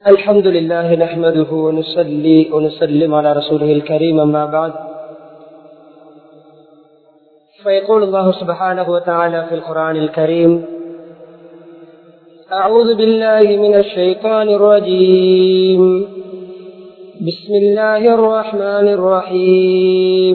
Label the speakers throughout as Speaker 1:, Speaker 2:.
Speaker 1: الحمد لله نحمده ونصلي ونسلم على رسوله الكريم أما بعد فيقول الله سبحانه وتعالى في القرآن الكريم أعوذ بالله من الشيطان الرجيم بسم الله الرحمن الرحيم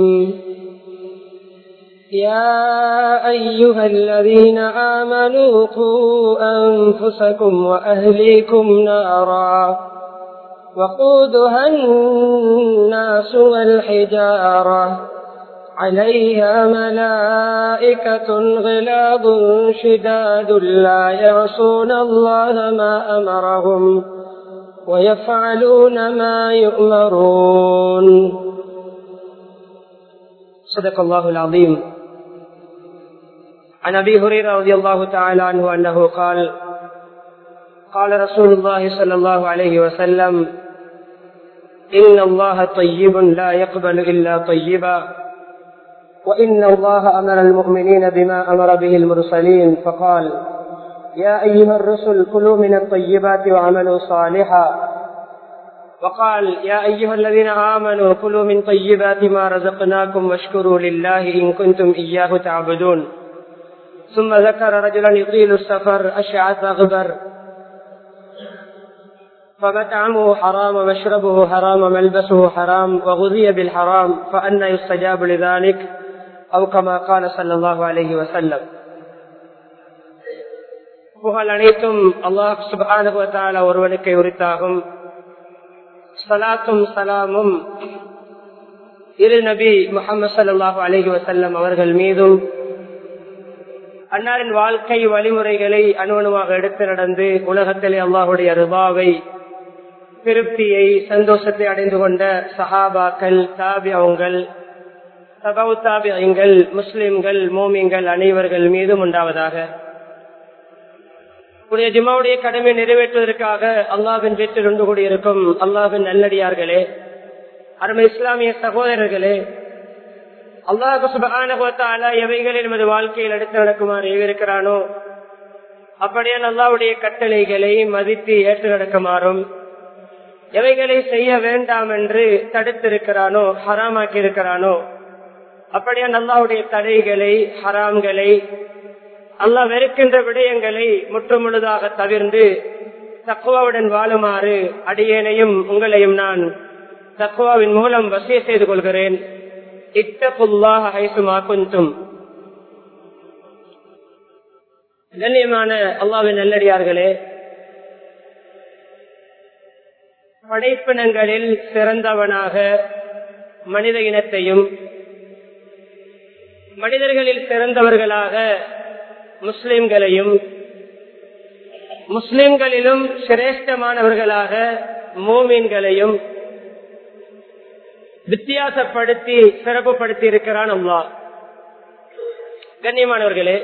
Speaker 1: يا أيها الذين آمنوا قوا أنفسكم وأهليكم نارا وقودها الناس والحجارة عليها ملائكة غلاظ شداد لا يعصون الله ما أمرهم ويفعلون ما يؤمرون صدق الله العظيم عن ابي هريره رضي الله تعالى عنه انه قال قال رسول الله صلى الله عليه وسلم ان الله طيب لا يقبل الا طيبا وان الله امر المؤمنين بما امر به المرسلين فقال يا ايها الرسل كلوا من الطيبات واعملوا صالحا وقال يا أيها الذين آمنوا كلوا من طيبات ما رزقناكم واشكروا لله إن كنتم إياه تعبدون ثم ذكر رجلا يطيل السفر أشعث أغبر فمطعمه حرام ومشربه حرام وملبسه حرام وغذي بالحرام فأنا يستجاب لذلك أو كما قال صلى الله عليه وسلم புகழ் அனைத்தும் அல்லாஹ் சுபானுவத்தால ஒருவனுக்கு உரித்தாகும் சலாத்தும் சலாமும் இரு நபி முகமது சல்லாஹூ அலஹி வசல்லம் அவர்கள் மீதும் அன்னாரின் வாழ்க்கை வழிமுறைகளை அணுவணுவாக எடுத்து நடந்து உலகத்திலே அல்லாஹுடைய ருபாவை திருப்தியை சந்தோஷத்தை அடைந்து கொண்ட சஹாபாக்கள் தாபியங்கள் சபவு தாபியங்கள் முஸ்லிம்கள் மோமியங்கள் அனைவர்கள் மீதும் உண்டாவதாக உடைய ஜிமாவுடைய கடமை நிறைவேற்றுவதற்காக அல்லாவின் வீட்டில் ஒன்று கூடியிருக்கும் அல்லாவின் நல்லடியார்களே அருமை இஸ்லாமிய சகோதரர்களே அல்லாஹு சுபான எவைகளில் நமது வாழ்க்கையில் எடுத்து நடக்குமாறு ஏவிருக்கிறானோ அப்படியே அல்லாவுடைய கட்டளைகளை மதித்து ஏற்று நடக்குமாறும் எவைகளை செய்ய வேண்டாம் என்று தடுத்திருக்கிறானோ ஹராமாக்கி இருக்கிறானோ அப்படியே அல்லாவுடைய தடைகளை ஹராம்களை அல்லா வெறுக்கின்ற விடயங்களை முற்றுமுழுதாக தவிர்ந்து தக்குவாவுடன் வாழுமாறு அடியேனையும் உங்களையும் நான் தக்குவாவின் மூலம் வசிய செய்து கொள்கிறேன் இத்தகுல்லாக ஹைசுமா குந்தும் கண்ணியமான அல்லாவின் நல்லடியார்களே படைப்பினங்களில் சிறந்தவனாக மனித இனத்தையும் மனிதர்களில் சிறந்தவர்களாக முஸ்லிம்களையும் முஸ்லிம்களிலும் சிரேஷ்டமானவர்களாக மோமீன்களையும் வித்தியாசப்படுத்தி சிறப்புப்படுத்தி இருக்கிறான் அல்லா கண்ணியமானவர்களே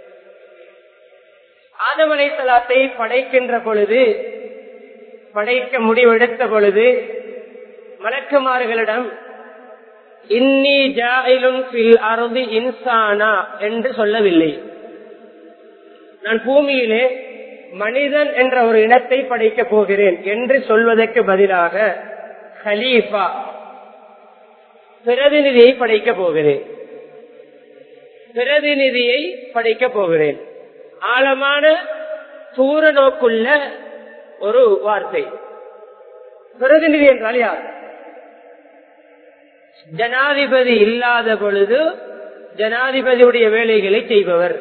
Speaker 1: ஆதமலை சலாத்தை படைக்கின்ற பொழுது படைக்க முடிவெடுத்த பொழுது மலக்குமார்களிடம் இன்னி ஜாயிலும் அறுதி இன்சானா என்று சொல்லவில்லை நான் பூமியிலே மனிதன் என்ற ஒரு இனத்தை படைக்கப் போகிறேன் என்று சொல்வதற்கு பதிலாக ஹலீஃபா பிரதிநிதியை படைக்கப் போகிறேன் பிரதிநிதியை படைக்கப் போகிறேன் ஆழமான தூர நோக்குள்ள ஒரு வார்த்தை பிரதிநிதி என்றால் யார் ஜனாதிபதி இல்லாத பொழுது ஜனாதிபதியுடைய வேலைகளை செய்பவர்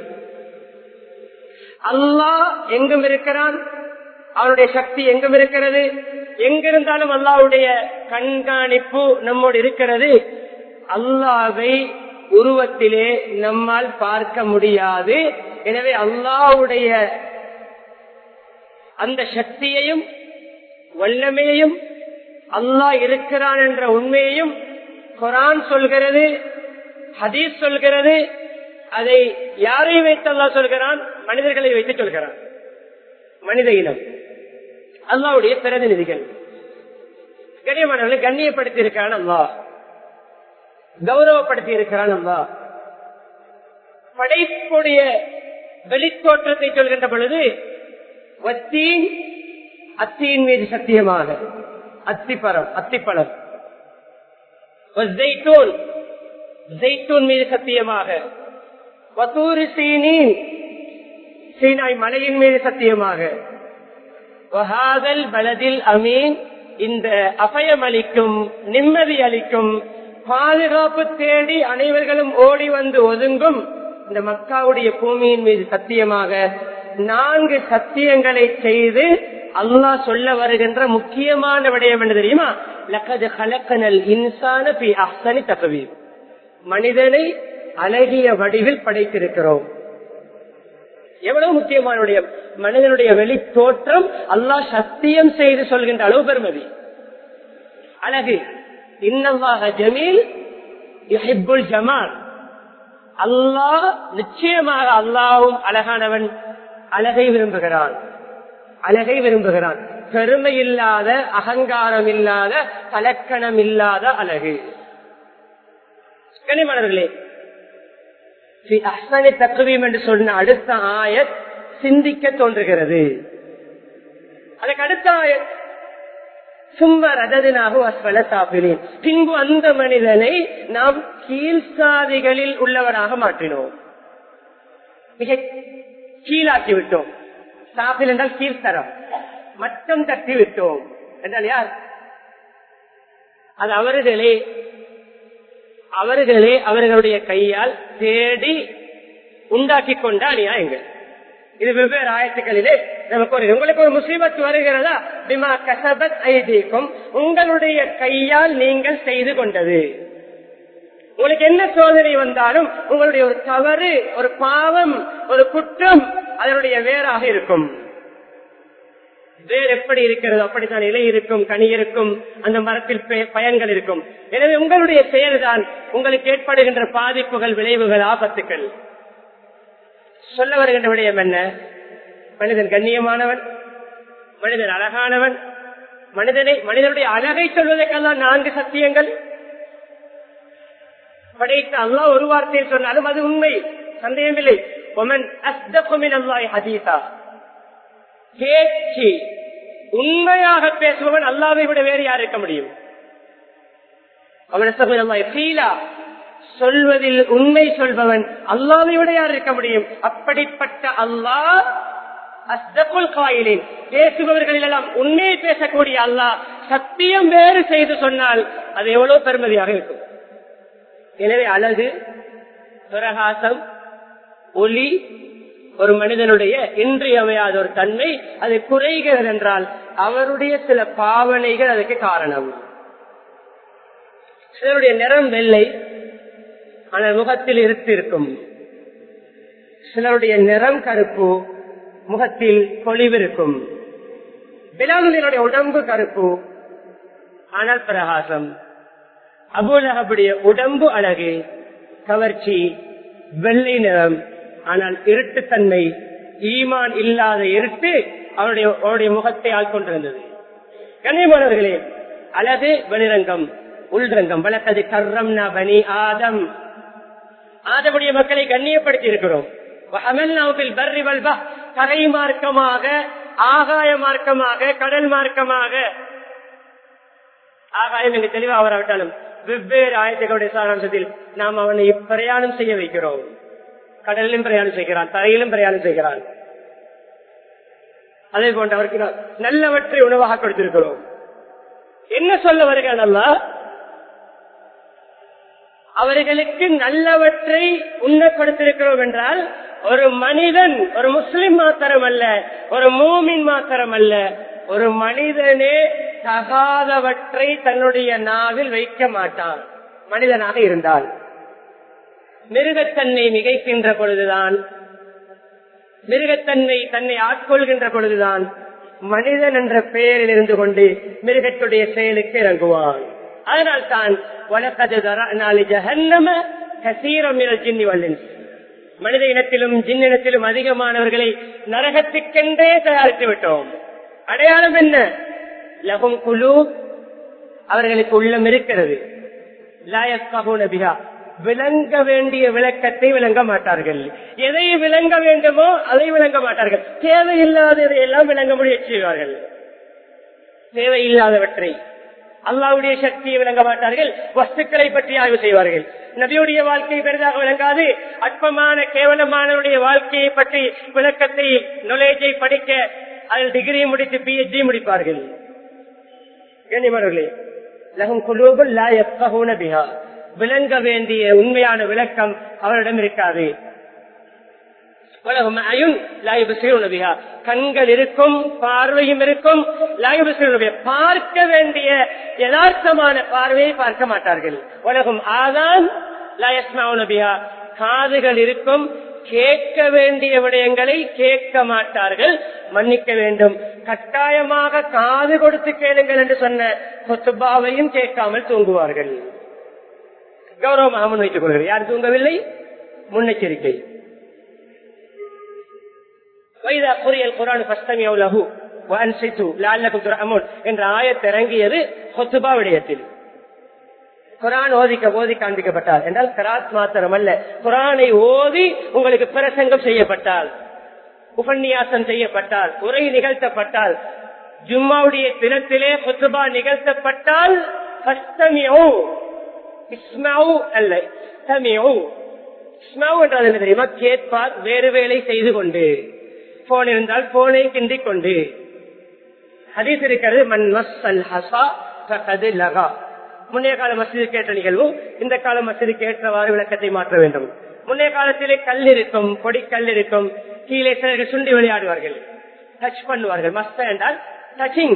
Speaker 1: அல்லாஹ் எங்கும் இருக்கிறான் அவனுடைய சக்தி எங்கும் இருக்கிறது எங்கிருந்தாலும் அல்லாவுடைய கண்காணிப்பு நம்மோடு இருக்கிறது அல்லாவை உருவத்திலே நம்மால் பார்க்க முடியாது எனவே அல்லாவுடைய அந்த சக்தியையும் வல்லமையையும் அல்லாஹ் இருக்கிறான் என்ற உண்மையையும் குரான் சொல்கிறது ஹதீஸ் சொல்கிறது அதை யாரை வைத்து அல்லா சொல்கிறான் மனிதர்களை வைத்து சொல்கிறான் மனித இனம் அல்லாவுடைய பிரதிநிதிகள் கண்ணியமானவர்களை கண்ணியப்படுத்தி இருக்கிறான் அல்லா கௌரவப்படுத்தி இருக்கிறான் அல்லா படைப்புடைய வெளித்தோற்றத்தை சொல்கின்ற பொழுது வத்தீன் அத்தியின் மீது சத்தியமாக அத்திப்பழம் அத்திப்பழம் ஜெய்தூன் ஜெய்தூன் மீது சத்தியமாக வசூரி சீனின் சீனாய் மலையின் மீது சத்தியமாக வஹாதல் பலதில் அமீன் இந்த அபயம் அளிக்கும் நிம்மதி அளிக்கும் பாதுகாப்பு தேடி அனைவர்களும் ஓடி வந்து ஒதுங்கும் இந்த மக்காவுடைய பூமியின் மீது சத்தியமாக நான்கு சத்தியங்களை செய்து அல்லாஹ் சொல்ல வருகின்ற முக்கியமான விடயம் என்ன தெரியுமா லக்கது கலக்கனல் இன்சான பி அஹ்சனி தகவீர் மனிதனை அழகிய வடிவில் படைத்திருக்கிறோம் எவ்வளவு முக்கியமான விடயம் மனிதனுடைய வெளி தோற்றம் அல்லாஹ் சத்தியம் செய்து சொல்கின்ற அளவு பெருமதி அழகு இன்னவாக ஜமீல் யுஹிப்புல் ஜமால் அல்லாஹ் நிச்சயமாக அல்லாவும் அழகானவன் அழகை விரும்புகிறான் அழகை விரும்புகிறான் பெருமை இல்லாத அகங்காரம் இல்லாத கலக்கணம் இல்லாத அழகு கனிமலர்களே அஹ்சனி தத்துவம் என்று சொன்ன அடுத்த ஆயத் சிந்திக்க தோன்றுகிறது அதுக்கு அடுத்த ஆயத் சும்மா ரததினாக அஸ்வல சாப்பினேன் பின்பு அந்த மனிதனை நாம் கீழ்சாதிகளில் உள்ளவராக மாற்றினோம் மிக கீழாக்கி விட்டோம் சாப்பில் என்றால் கீழ்த்தரம் மட்டம் தட்டி விட்டோம் என்றால் யார் அது அவர்களே அவர்களே அவர்களுடைய கையால் தேடி உண்டாக்கி கொண்ட அநியாயங்கள் இது வெவ்வேறு ஆயத்துக்களிலே நமக்கு ஒரு உங்களுக்கு ஒரு முசீபத் வருகிறதா பிமா கசபத் ஐதீக்கும் உங்களுடைய கையால் நீங்கள் செய்து கொண்டது உங்களுக்கு என்ன சோதனை வந்தாலும் உங்களுடைய ஒரு தவறு ஒரு பாவம் ஒரு குற்றம் அதனுடைய வேறாக இருக்கும் வேர் எப்படி இருக்கிறது அப்படித்தான் இலை இருக்கும் கனி இருக்கும் அந்த மரத்தில் பயன்கள் இருக்கும் எனவே உங்களுடைய செயல்தான் உங்களுக்கு ஏற்படுகின்ற பாதிப்புகள் விளைவுகள் ஆபத்துக்கள் சொல்ல வருகின்ற விடயம் என்ன மனிதன் கண்ணியமானவன் மனிதன் அழகானவன் மனிதனை மனிதனுடைய அழகை சொல்வதற்கெல்லாம் நான்கு சத்தியங்கள் படைத்த அல்லா ஒரு வார்த்தையில் சொன்னாலும் அது உண்மை சந்தேகமில்லை ஒமன் அஸ்தகுமின் அல்லாய் ஹதீசா பேச்சு உண்மையாக பேசுபவன் அல்லாவை விட வேறு யார் இருக்க முடியும் அவன் சொல்வதில் உண்மை சொல்பவன் அல்லாவை விட யார் இருக்க முடியும் அப்படிப்பட்ட அல்லாஹ் அஸ்தகுல் காயிலின் பேசுபவர்களில் எல்லாம் உண்மையை பேசக்கூடிய அல்லாஹ் சத்தியம் வேறு செய்து சொன்னால் அது எவ்வளவு பெருமதியாக இருக்கும் எனவே அழகு பிரகாசம் ஒளி ஒரு மனிதனுடைய இன்றியமையாத ஒரு தன்மை அது குறைகிறது என்றால் அவருடைய சில பாவனைகள் அதுக்கு காரணம் சிலருடைய நிறம் வெள்ளை ஆனால் முகத்தில் இருட்டு இருக்கும் சிலருடைய நிறம் கருப்பு முகத்தில் பொலிவு இருக்கும் விலங்குகளுடைய உடம்பு கருப்பு ஆனால் பிரகாசம் அபுலகபுடைய உடம்பு அழகு கவர்ச்சி வெள்ளை நிறம் ஆனால் இருட்டுத்தன்மை ஈமான் இல்லாத இருட்டு அவருடைய அவருடைய முகத்தை ஆட்கொண்டிருந்தது கண்ணியமானவர்களே அழகு வெளிரங்கம் உள்ரங்கம் வழக்கது கர்ரம் பனி ஆதம் ஆதமுடைய மக்களை கண்ணியப்படுத்தி இருக்கிறோம் கரை மார்க்கமாக ஆகாய மார்க்கமாக கடல் மார்க்கமாக ஆகாயம் எங்க தெளிவாக வராவிட்டாலும் வெவ்வேறு ஆயத்துக்களுடைய சாராம்சத்தில் நாம் அவனை பிரயாணம் செய்ய வைக்கிறோம் கடலிலும் பிரயாணம் செய்கிறான் தரையிலும் பிரயாணம் செய்கிறான் அதே போன்று அவருக்கு நாம் நல்லவற்றை உணவாக கொடுத்திருக்கிறோம் என்ன சொல்ல வருகிறான் அல்ல அவர்களுக்கு நல்லவற்றை உண்ண கொடுத்திருக்கிறோம் என்றால் ஒரு மனிதன் ஒரு முஸ்லிம் மாத்திரம் அல்ல ஒரு மூமின் மாத்திரம் அல்ல ஒரு மனிதனே தகாதவற்றை தன்னுடைய நாவில் வைக்க மாட்டான் மனிதனாக இருந்தால் மிருகத்தன்மை மிகைக்கின்ற பொழுதுதான் மிருகத்தன்மை தன்னை ஆட்கொள்கின்ற பொழுதுதான் மனிதன் என்ற பெயரில் இருந்து கொண்டு மிருகத்துடைய செயலுக்கு இறங்குவான் அதனால் தான் மனித இனத்திலும் ஜின் இனத்திலும் அதிகமானவர்களை நரகத்துக்கென்றே தயாரித்து விட்டோம் அடையாளம் என்ன லகும் குழு அவர்களுக்கு உள்ளம் இருக்கிறது விளங்க வேண்டிய விளக்கத்தை விளங்க மாட்டார்கள் எதை விளங்க வேண்டுமோ அதை விளங்க மாட்டார்கள் தேவையில்லாததை எல்லாம் விளங்க முயற்சி செய்வார்கள் தேவையில்லாதவற்றை அல்லாவுடைய சக்தியை விளங்க மாட்டார்கள் வஸ்துக்களை பற்றி ஆய்வு செய்வார்கள் நபியுடைய வாழ்க்கை பெரிதாக விளங்காது அற்பமான கேவலமானவருடைய வாழ்க்கையை பற்றி விளக்கத்தை நொலேஜை படிக்க அதில் டிகிரி முடித்து பிஹெச்டி முடிப்பார்கள் கண்ணியமானவர்களே லகும் குலூபுல் லா யஃப்கஹூன பிஹா விளங்க வேண்டிய உண்மையான விளக்கம் அவரிடம் இருக்காது உலகம் அயுன் லாயுபு சிறுநபியா கண்கள் இருக்கும் பார்வையும் இருக்கும் லாயுபு சிறுநபியா பார்க்க வேண்டிய யதார்த்தமான பார்வையை பார்க்க மாட்டார்கள் உலகம் ஆதான் லயஸ்மாவுனபியா காதுகள் இருக்கும் கேட்க வேண்டிய விடயங்களை கேட்க மாட்டார்கள் மன்னிக்க வேண்டும் கட்டாயமாக காது கொடுத்து கேளுங்கள் என்று சொன்ன சொத்துபாவையும் கேட்காமல் தூங்குவார்கள் கௌரவமாக முன்வைத்துக் கொள்கிறேன் யார் தூங்கவில்லை முன்னெச்சரிக்கை வைதா குரியல் குரான் பஸ்தமியவுலகு என்ற ஆயத்திறங்கியது ஹொத்துபா விடயத்தில் குரான் ஓதிக்க ஓதி காண்பிக்கப்பட்டால் என்றால் கராத் மாத்திரம் அல்ல குரானை ஓதி உங்களுக்கு பிரசங்கம் செய்யப்பட்டால் உபன்யாசம் செய்யப்பட்டால் உரை நிகழ்த்தப்பட்டால் ஜும்மாவுடைய தினத்திலே ஹொத்துபா நிகழ்த்தப்பட்டால் அல்ல என்றால் என்ன தெரியுமா கேட்பார் வேறு வேலை செய்து கொண்டு போன் இருந்தால் போனை கிண்டிக் கொண்டு ஹதீஸ் இருக்கிறது மண் மஸ்ஸல் ஹசா ஃபகது லகா முன்னைய கால மசிதி கேட்ட நிகழ்வு இந்த கால மசிதி கேட்டவாறு விளக்கத்தை மாற்ற வேண்டும் முன்னைய காலத்திலே கல் இருக்கும் பொடி கல் இருக்கும் கீழே சிலர்கள் சுண்டி விளையாடுவார்கள் டச் பண்ணுவார்கள் மஸ்த என்றால் டச்சிங்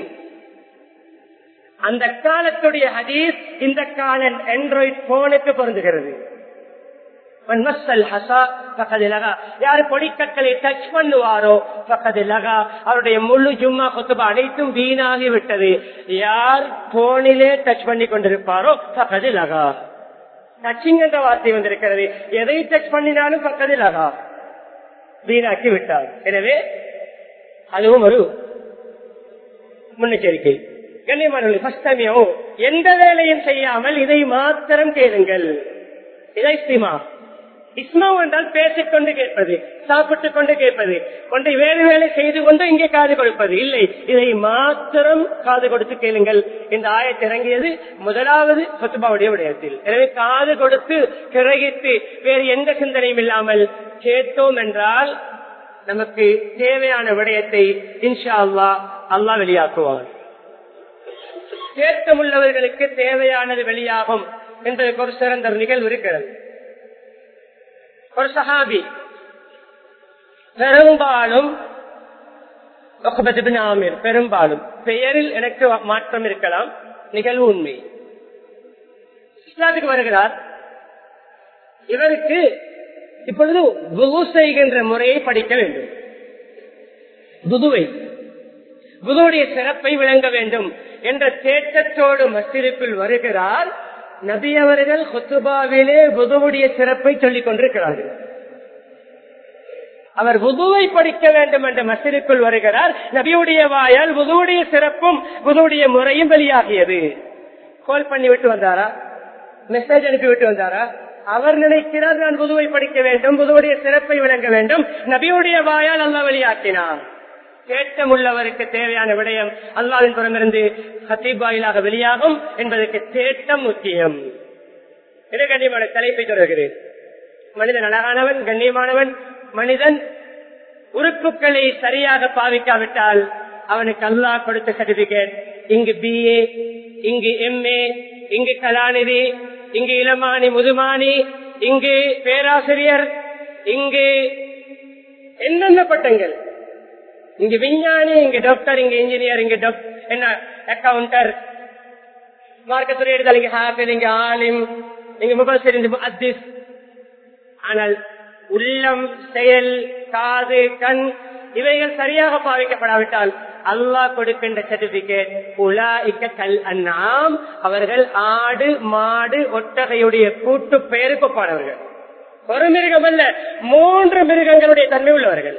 Speaker 1: அந்த காலத்துடைய ஹதீஸ் இந்த கால ஆண்ட்ராய்டு போனுக்கு பொருந்துகிறது யாரு பொடிக்கற்களை டச் பண்ணுவாரோ பக்கதில்லகா அவருடைய முழு ஜும்மா கொத்துபா அனைத்தும் வீணாகி விட்டது யார் போனிலே டச் பண்ணி கொண்டிருப்பாரோ பக்கதில்லகா டச்சிங் என்ற வார்த்தை வந்திருக்கிறது எதை டச் பண்ணினாலும் பக்கதில்லகா வீணாக்கி விட்டார் எனவே அதுவும் ஒரு முன்னெச்சரிக்கை கண்ணியமானவர்கள் எந்த வேலையும் செய்யாமல் இதை மாத்திரம் கேளுங்கள் இதை இஸ்திமா இஸ்மாவு என்றால் பேசிக்கொண்டு கேட்பது சாப்பிட்டுக் கொண்டு கேட்பது கொண்டு வேறு வேலை செய்து கொண்டு இங்கே காது கொடுப்பது இல்லை இதை மாத்திரம் காது கொடுத்து கேளுங்கள் இந்த ஆயத்தை இறங்கியது முதலாவது சொத்துபாவுடைய விடயத்தில் எனவே காது கொடுத்து கிரகித்து வேறு எந்த சிந்தனையும் இல்லாமல் கேட்டோம் என்றால் நமக்கு தேவையான விடயத்தை இன்ஷா அல்லா அல்லா வெளியாக்குவார் தேட்டமுள்ளவர்களுக்கு தேவையானது வெளியாகும் என்பதற்கு ஒரு சிறந்த நிகழ்வு இருக்கிறது ஒரு சஹாபி பெரும்பாலும் ஆமீர் பெரும்பாலும் பெயரில் எனக்கு மாற்றம் இருக்கலாம் நிகழ்வு உண்மை இஸ்லாத்துக்கு வருகிறார் இவருக்கு இப்பொழுது குரு செய்கின்ற முறையை படிக்க வேண்டும் குதுவை குருவுடைய சிறப்பை விளங்க வேண்டும் என்ற தேட்டத்தோடு மஸ்திருப்பில் வருகிறார் நபி அவர்கள் ஹொத்துபாவிலே புதுவுடைய சிறப்பை சொல்லிக் கொண்டிருக்கிறார்கள் அவர் புதுவை படிக்க வேண்டும் என்ற மசிலுக்குள் வருகிறார் நபியுடைய வாயால் புதுவுடைய சிறப்பும் புதுவுடைய முறையும் வெளியாகியது கால் பண்ணி விட்டு வந்தாரா மெசேஜ் அனுப்பி விட்டு வந்தாரா அவர் நினைக்கிறார் நான் புதுவை படிக்க வேண்டும் புதுவுடைய சிறப்பை விளங்க வேண்டும் நபியுடைய வாயால் அல்ல வெளியாக்கினார் கேட்டம் உள்ளவருக்கு தேவையான விடயம் அல்லாவின் புறமிருந்து ஹத்தீபாயிலாக வெளியாகும் என்பதற்கு தேட்டம் முக்கியம் இது கண்ணியமான தலைப்பை தொடர்கிறேன் மனிதன் அழகானவன் கண்ணியமானவன் மனிதன் உறுப்புகளை சரியாக பாவிக்காவிட்டால் அவனுக்கு அல்லாஹ் கொடுத்த சர்டிபிகேட் இங்கு பிஏ இங்கு எம்ஏ இங்கு கலாநிதி இங்கு இளமானி முதுமானி இங்கு பேராசிரியர் இங்கு என்னென்ன பட்டங்கள் இங்கு விஞ்ஞானி இங்கு டாக்டர் இங்கு இன்ஜினியர் இங்கு என்ன அக்கௌண்டர் மார்க்கத்துறை எடுத்தால் இங்கு ஹாஃபில் இங்கு ஆலிம் இங்கு முபசர் இங்கு அத்திஸ் ஆனால் உள்ளம் செயல் காது கண் இவைகள் சரியாக பாவிக்கப்படாவிட்டால் அல்லாஹ் கொடுக்கின்ற சர்டிபிகேட் உலா இக்க கல் அண்ணாம் அவர்கள் ஆடு மாடு ஒட்டகையுடைய கூட்டு பெயருக்கு ஒப்பானவர்கள் ஒரு மிருகம் அல்ல மூன்று மிருகங்களுடைய தன்மை உள்ளவர்கள்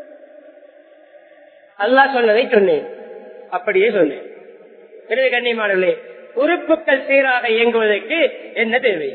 Speaker 1: அல்லாஹ் சொன்னதை சொன்னேன் அப்படியே சொன்னேன் எனவே கண்ணியமானவர்களே உறுப்புகள் சீராக இயங்குவதற்கு என்ன தேவை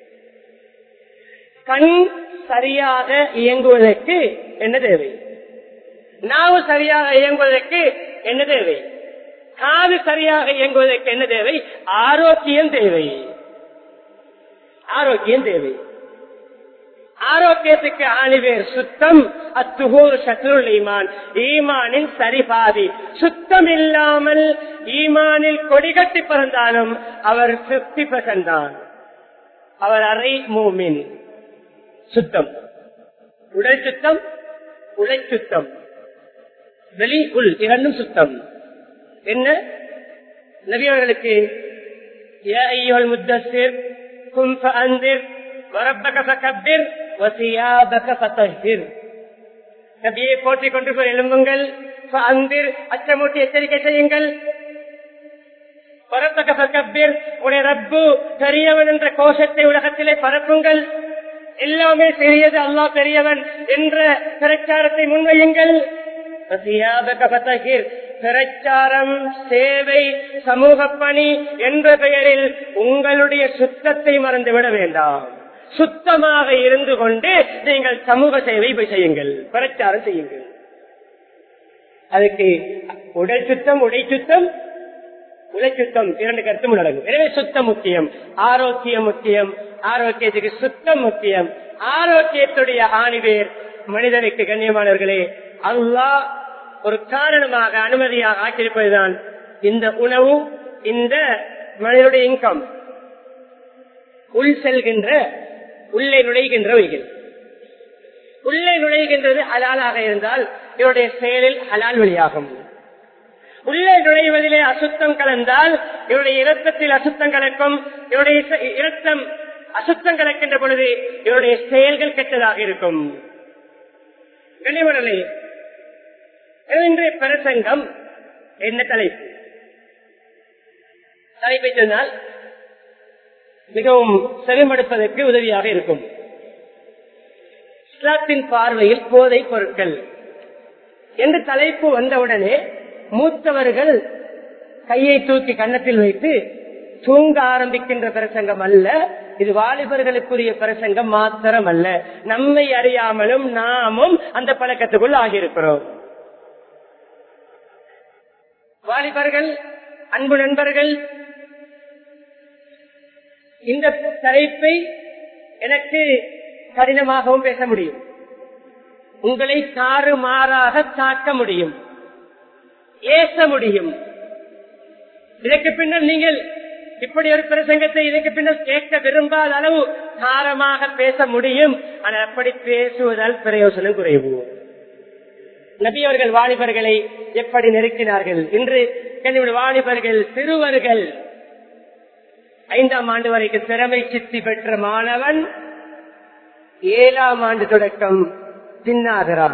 Speaker 1: கண் சரியாக இயங்குவதற்கு என்ன தேவை நாவு சரியாக இயங்குவதற்கு என்ன தேவை காது சரியாக இயங்குவதற்கு என்ன தேவை ஆரோக்கியம் தேவை ஆரோக்கியம் தேவை ஆரோக்கியத்துக்கு ஆணிவேர் சுத்தம் அத்துகூர் சத்ருல் ஈமான் ஈமானின் சரிபாதி சுத்தம் இல்லாமல் ஈமானில் கொடிகட்டி பிறந்தாலும் அவர் பிப்டி பெர்சன்ட் தான் அவர் அரை மூமின் சுத்தம் உடல் சுத்தம் உடை சுத்தம் வெளி உள் இரண்டும் சுத்தம் என்ன நபியவர்களுக்கு முத்தசிர் கும் அந்திர் வரப்பக ஃபகப்பிர் வசியாபக ஃபதஹிர் நபியை போற்றிக் கொண்டு போய் எழும்புங்கள் அந்திர் அச்சமூட்டி எச்சரிக்கை செய்யுங்கள் வரப்பக ஃபகப்பிர் உடைய ரப்பு பெரியவன் என்ற கோஷத்தை உலகத்திலே பரப்புங்கள் எல்லாமே பெரியது அல்லா பெரியவன் என்ற பிரச்சாரத்தை முன்வையுங்கள் வசியாபக ஃபதஹிர் பிரச்சாரம் சேவை சமூக பணி என்ற பெயரில் உங்களுடைய சுத்தத்தை மறந்துவிட வேண்டாம் சுத்தமாக இருந்து கொண்டு நீங்கள் சமூக சேவை போய் செய்யுங்கள் பிரச்சாரம் செய்யுங்கள் அதுக்கு உடல் சுத்தம் உடை சுத்தம் உடை சுத்தம் இரண்டு கருத்தும் உள்ளடங்கும் எனவே சுத்தம் முக்கியம் ஆரோக்கியம் முக்கியம் ஆரோக்கியத்துக்கு சுத்தம் முக்கியம் ஆரோக்கியத்துடைய ஆணிவேர் மனிதனுக்கு கண்ணியமானவர்களே அல்லாஹ் ஒரு காரணமாக அனுமதியாக ஆக்கியிருப்பதுதான் இந்த உணவு இந்த மனிதனுடைய இன்கம் உள் செல்கின்ற உள்ளே நுழைகின்றவைகள் உள்ளே நுழைகின்றது ஹலாலாக இருந்தால் இவருடைய செயலில் ஹலால் வழியாகும் உள்ளே நுழைவதிலே அசுத்தம் கலந்தால் இவருடைய இரத்தத்தில் அசுத்தம் கலக்கும் இவருடைய இரத்தம் அசுத்தம் கலக்கின்ற பொழுது இவருடைய செயல்கள் கெட்டதாக இருக்கும் கனிமணலே இன்றைய பிரசங்கம் என்ன தலைப்பு தலைப்பை சொன்னால் மிகவும் செவிமடுப்பதற்கு உதவியாக இருக்கும் இஸ்லாத்தின் பார்வையில் போதை பொருட்கள் என்ற தலைப்பு வந்தவுடனே மூத்தவர்கள் கையை தூக்கி கன்னத்தில் வைத்து தூங்க ஆரம்பிக்கின்ற பிரசங்கம் அல்ல இது வாலிபர்களுக்குரிய பிரசங்கம் மாத்திரம் அல்ல நம்மை அறியாமலும் நாமும் அந்த பழக்கத்துக்குள் ஆகியிருக்கிறோம் வாலிபர்கள் அன்பு நண்பர்கள் இந்த தலைப்பை எனக்கு கடினமாகவும் பேச முடியும் உங்களை தாறுமாறாக தாக்க முடியும் ஏச முடியும் இதற்கு பின்னர் நீங்கள் இப்படி ஒரு பிரசங்கத்தை இதற்கு பின்னர் கேட்க விரும்பாத அளவு தாரமாக பேச முடியும் ஆனால் அப்படி பேசுவதால் பிரயோசனம் குறைவு நபி அவர்கள் வாலிபர்களை எப்படி நெருக்கினார்கள் இன்று என்னுடைய வாலிபர்கள் சிறுவர்கள் ஐந்தாம் ஆண்டு வரைக்கும் திறமை சித்தி பெற்ற மாணவன் ஏழாம் ஆண்டு தொடக்கம் பின்னாகிறான்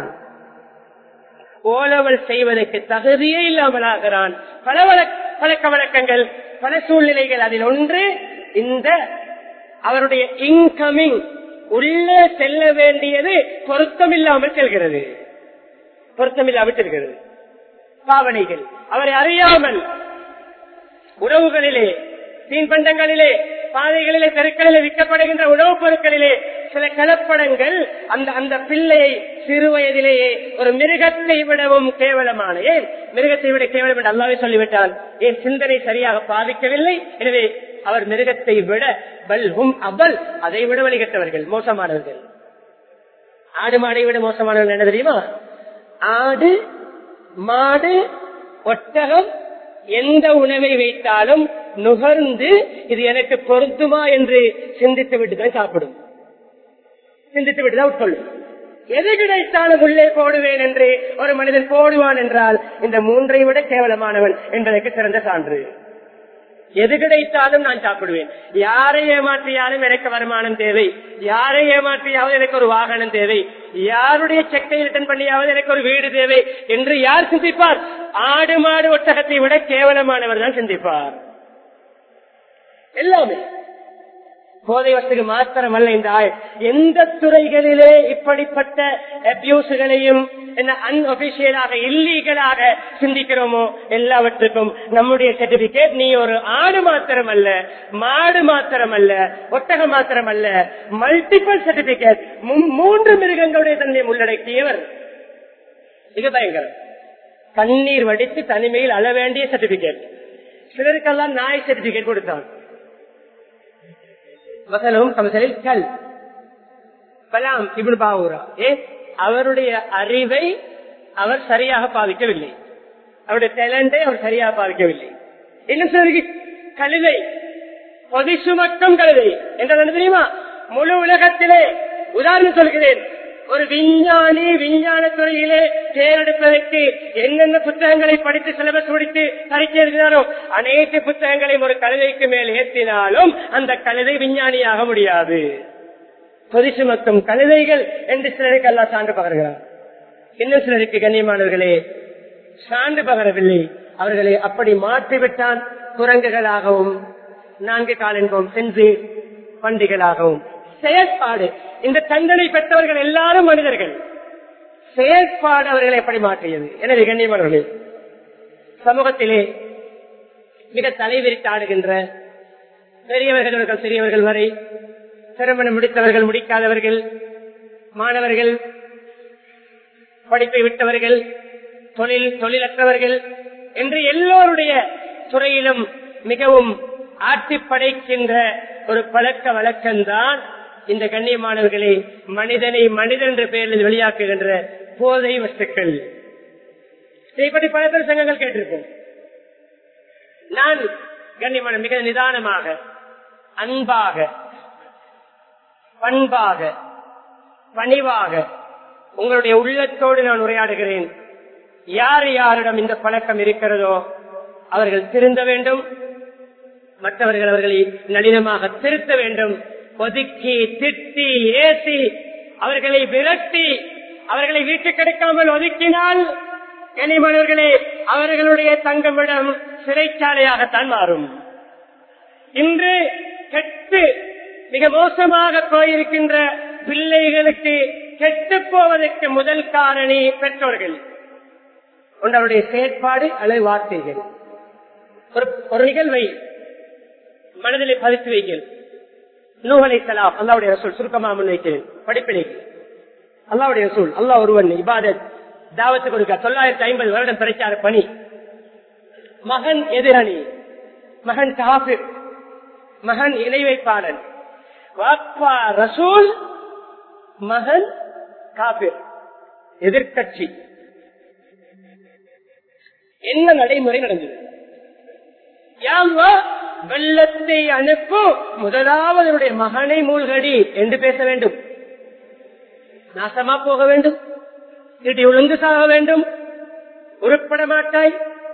Speaker 1: ஓலவல் செய்வதற்கு தகுதியே இல்லாமல் ஆகிறான் பல பழக்க வழக்கங்கள் பல சூழ்நிலைகள் அதில் ஒன்று இந்த அவருடைய இன்கமிங் உள்ளே செல்ல வேண்டியது பொருத்தமில்லாமல் செல்கிறது பொருத்தமில்லாமல் செல்கிறது பாவனைகள் அவரை அறியாமல் உறவுகளிலே தீன்பண்டங்களிலே பாதைகளிலே தெருக்களிலே விற்கப்படுகின்ற உணவுப் பொருட்களிலே சில கலப்படங்கள் அந்த அந்த பிள்ளையை சிறு வயதிலேயே ஒரு மிருகத்தை விடவும் கேவலமான ஏன் மிருகத்தை விட கேவலம் என்று அல்லாவே சொல்லிவிட்டான் ஏன் சிந்தனை சரியாக பாதிக்கவில்லை எனவே அவர் மிருகத்தை விட பல்ஹும் அபல் அதை விட வழிகட்டவர்கள் மோசமானவர்கள் ஆடு மாடை விட மோசமானவர்கள் என்ன தெரியுமா ஆடு மாடு ஒட்டகம் எந்த உணவை வைத்தாலும் நுகர்ந்து இது எனக்கு பொருந்துமா என்று சிந்தித்து விட்டுதான் சாப்பிடும் சிந்தித்து விட்டுதான் உட்கொள்ளும் எது கிடைத்தாலும் உள்ளே போடுவேன் என்று ஒரு மனிதன் போடுவான் என்றால் இந்த மூன்றை விட கேவலமானவன் என்பதற்கு சிறந்த சான்று எது கிடைத்தாலும் நான் சாப்பிடுவேன் யாரை ஏமாற்றியாலும் எனக்கு வருமானம் தேவை யாரை ஏமாற்றியாவது எனக்கு ஒரு வாகனம் தேவை யாருடைய செக்கை ரிட்டன் பண்ணியாவது எனக்கு ஒரு வீடு தேவை என்று யார் சிந்திப்பார் ஆடு மாடு ஒட்டகத்தை விட கேவலமானவர் தான் சிந்திப்பார் எல்லாமே போதை வசதிக்கு மாத்திரமல்ல இந்த எந்த துறைகளிலே இப்படிப்பட்ட அபியூசுகளையும் என்ன அன்அபிஷியலாக இல்லீகலாக சிந்திக்கிறோமோ எல்லாவற்றுக்கும் நம்முடைய சர்டிபிகேட் நீ ஒரு ஆடு மாத்திரம் அல்ல மாடு மாத்திரம் அல்ல ஒட்டகம் மாத்திரம் அல்ல மல்டிபிள் சர்டிபிகேட் மூன்று மிருகங்களுடைய தன்னை உள்ளடக்கியவர் இது பயங்கரம் கண்ணீர் வடித்து தனிமையில் அழ வேண்டிய சர்டிபிகேட் சிலருக்கெல்லாம் நாய் சர்டிபிகேட் கொடுத்தான் வசலும் கமசலில் கல் பலாம் இப்னு பாவூரா ஏ அவருடைய அறிவை அவர் சரியாக பாவிக்கவில்லை அவருடைய டேலண்டை அவர் சரியாக பாவிக்கவில்லை என்ன சொல்லுங்க கழுதை பொதி சுமக்கும் கழுதை என்றது தெரியுமா முழு உலகத்திலே உதாரணம் சொல்கிறேன் ஒரு விஞ்ஞானி விஞ்ஞான துறையிலே தேர்ந்தெடுப்பதற்கு என்னென்ன புத்தகங்களை படித்து சிலபஸ் முடித்து பரீட்சை எழுதினாரோ அனைத்து புத்தகங்களையும் ஒரு கழுதைக்கு மேல் ஏற்றினாலும் அந்த கழுதை விஞ்ஞானியாக முடியாது பொதி சுமக்கும் கழுதைகள் என்று சிலருக்கு எல்லாம் சான்று பகர்கிறார் இன்னும் சிலருக்கு கண்ணியமானவர்களே சான்று பகரவில்லை அவர்களை அப்படி மாற்றிவிட்டான் குரங்குகளாகவும் நான்கு கால் என்போம் சென்று பண்டிகளாகவும் செயற்பாடு இந்த தண்டனை பெற்றவர்கள் எல்லாரும் மனிதர்கள் செயற்பாடு அவர்களை எப்படி மாற்றியது எனவே கண்ணியமானவர்களே சமூகத்திலே மிக தலைவிரித்து ஆடுகின்ற பெரியவர்கள் முதல் சிறியவர்கள் வரை திருமணம் முடித்தவர்கள் முடிக்காதவர்கள் மாணவர்கள் படிப்பை விட்டவர்கள் தொழில் தொழிலற்றவர்கள் என்று எல்லோருடைய துறையிலும் மிகவும் ஆட்டி படைக்கின்ற ஒரு பழக்க வழக்கம்தான் இந்த கண்ணியமானவர்களை மனிதனை மனிதன் என்ற பெயரில் வெளியாக்குகின்ற போதை வஸ்துக்கள் இதை பற்றி பல பேர் சங்கங்கள் கேட்டிருக்கோம் நான் கண்ணியமான மிக நிதானமாக அன்பாக பண்பாக பணிவாக உங்களுடைய உள்ளத்தோடு நான் உரையாடுகிறேன் யார் யாரிடம் இந்த பழக்கம் இருக்கிறதோ அவர்கள் திருந்த வேண்டும் மற்றவர்கள் அவர்களை நளினமாக திருத்த வேண்டும் ஒதுக்கி திட்டி ஏசி அவர்களை விரட்டி அவர்களை வீட்டு கிடைக்காமல் ஒதுக்கினால் கனிமணர்களே அவர்களுடைய தங்கமிடம் சிறைச்சாலையாகத்தான் மாறும் இன்று கெட்டு மிக மோசமாக போயிருக்கின்ற பிள்ளைகளுக்கு கெட்டு போவதற்கு முதல் காரணி பெற்றோர்கள் உங்களுடைய செயற்பாடு அல்லது வார்த்தைகள் ஒரு ஒரு நிகழ்வை மனதிலே பதித்து வைங்கள் நூகலை சலாம் அல்லாவுடைய ரசூல் சுருக்கமா முன்வைக்கிறேன் படிப்பினைக்கு அல்லாவுடைய ரசூல் அல்லா ஒருவன் இபாதத் தாவத்து கொடுக்க தொள்ளாயிரத்தி ஐம்பது வருடம் பிரச்சார பணி மகன் எதிரணி மகன் காபிர் மகன் இணை வைப்பாளன் வாப்பா ரசூல் மகன் காபிர் எதிர்கட்சி என்ன நடைமுறை நடந்தது யாழ்வா வெள்ளத்தை அனுப்பும் முதலாவது அவருடைய மகனை மூழ்கடி என்று பேச வேண்டும் நாசமா போக வேண்டும் இடி உளுந்து சாக வேண்டும் உருப்பட மாட்டாய்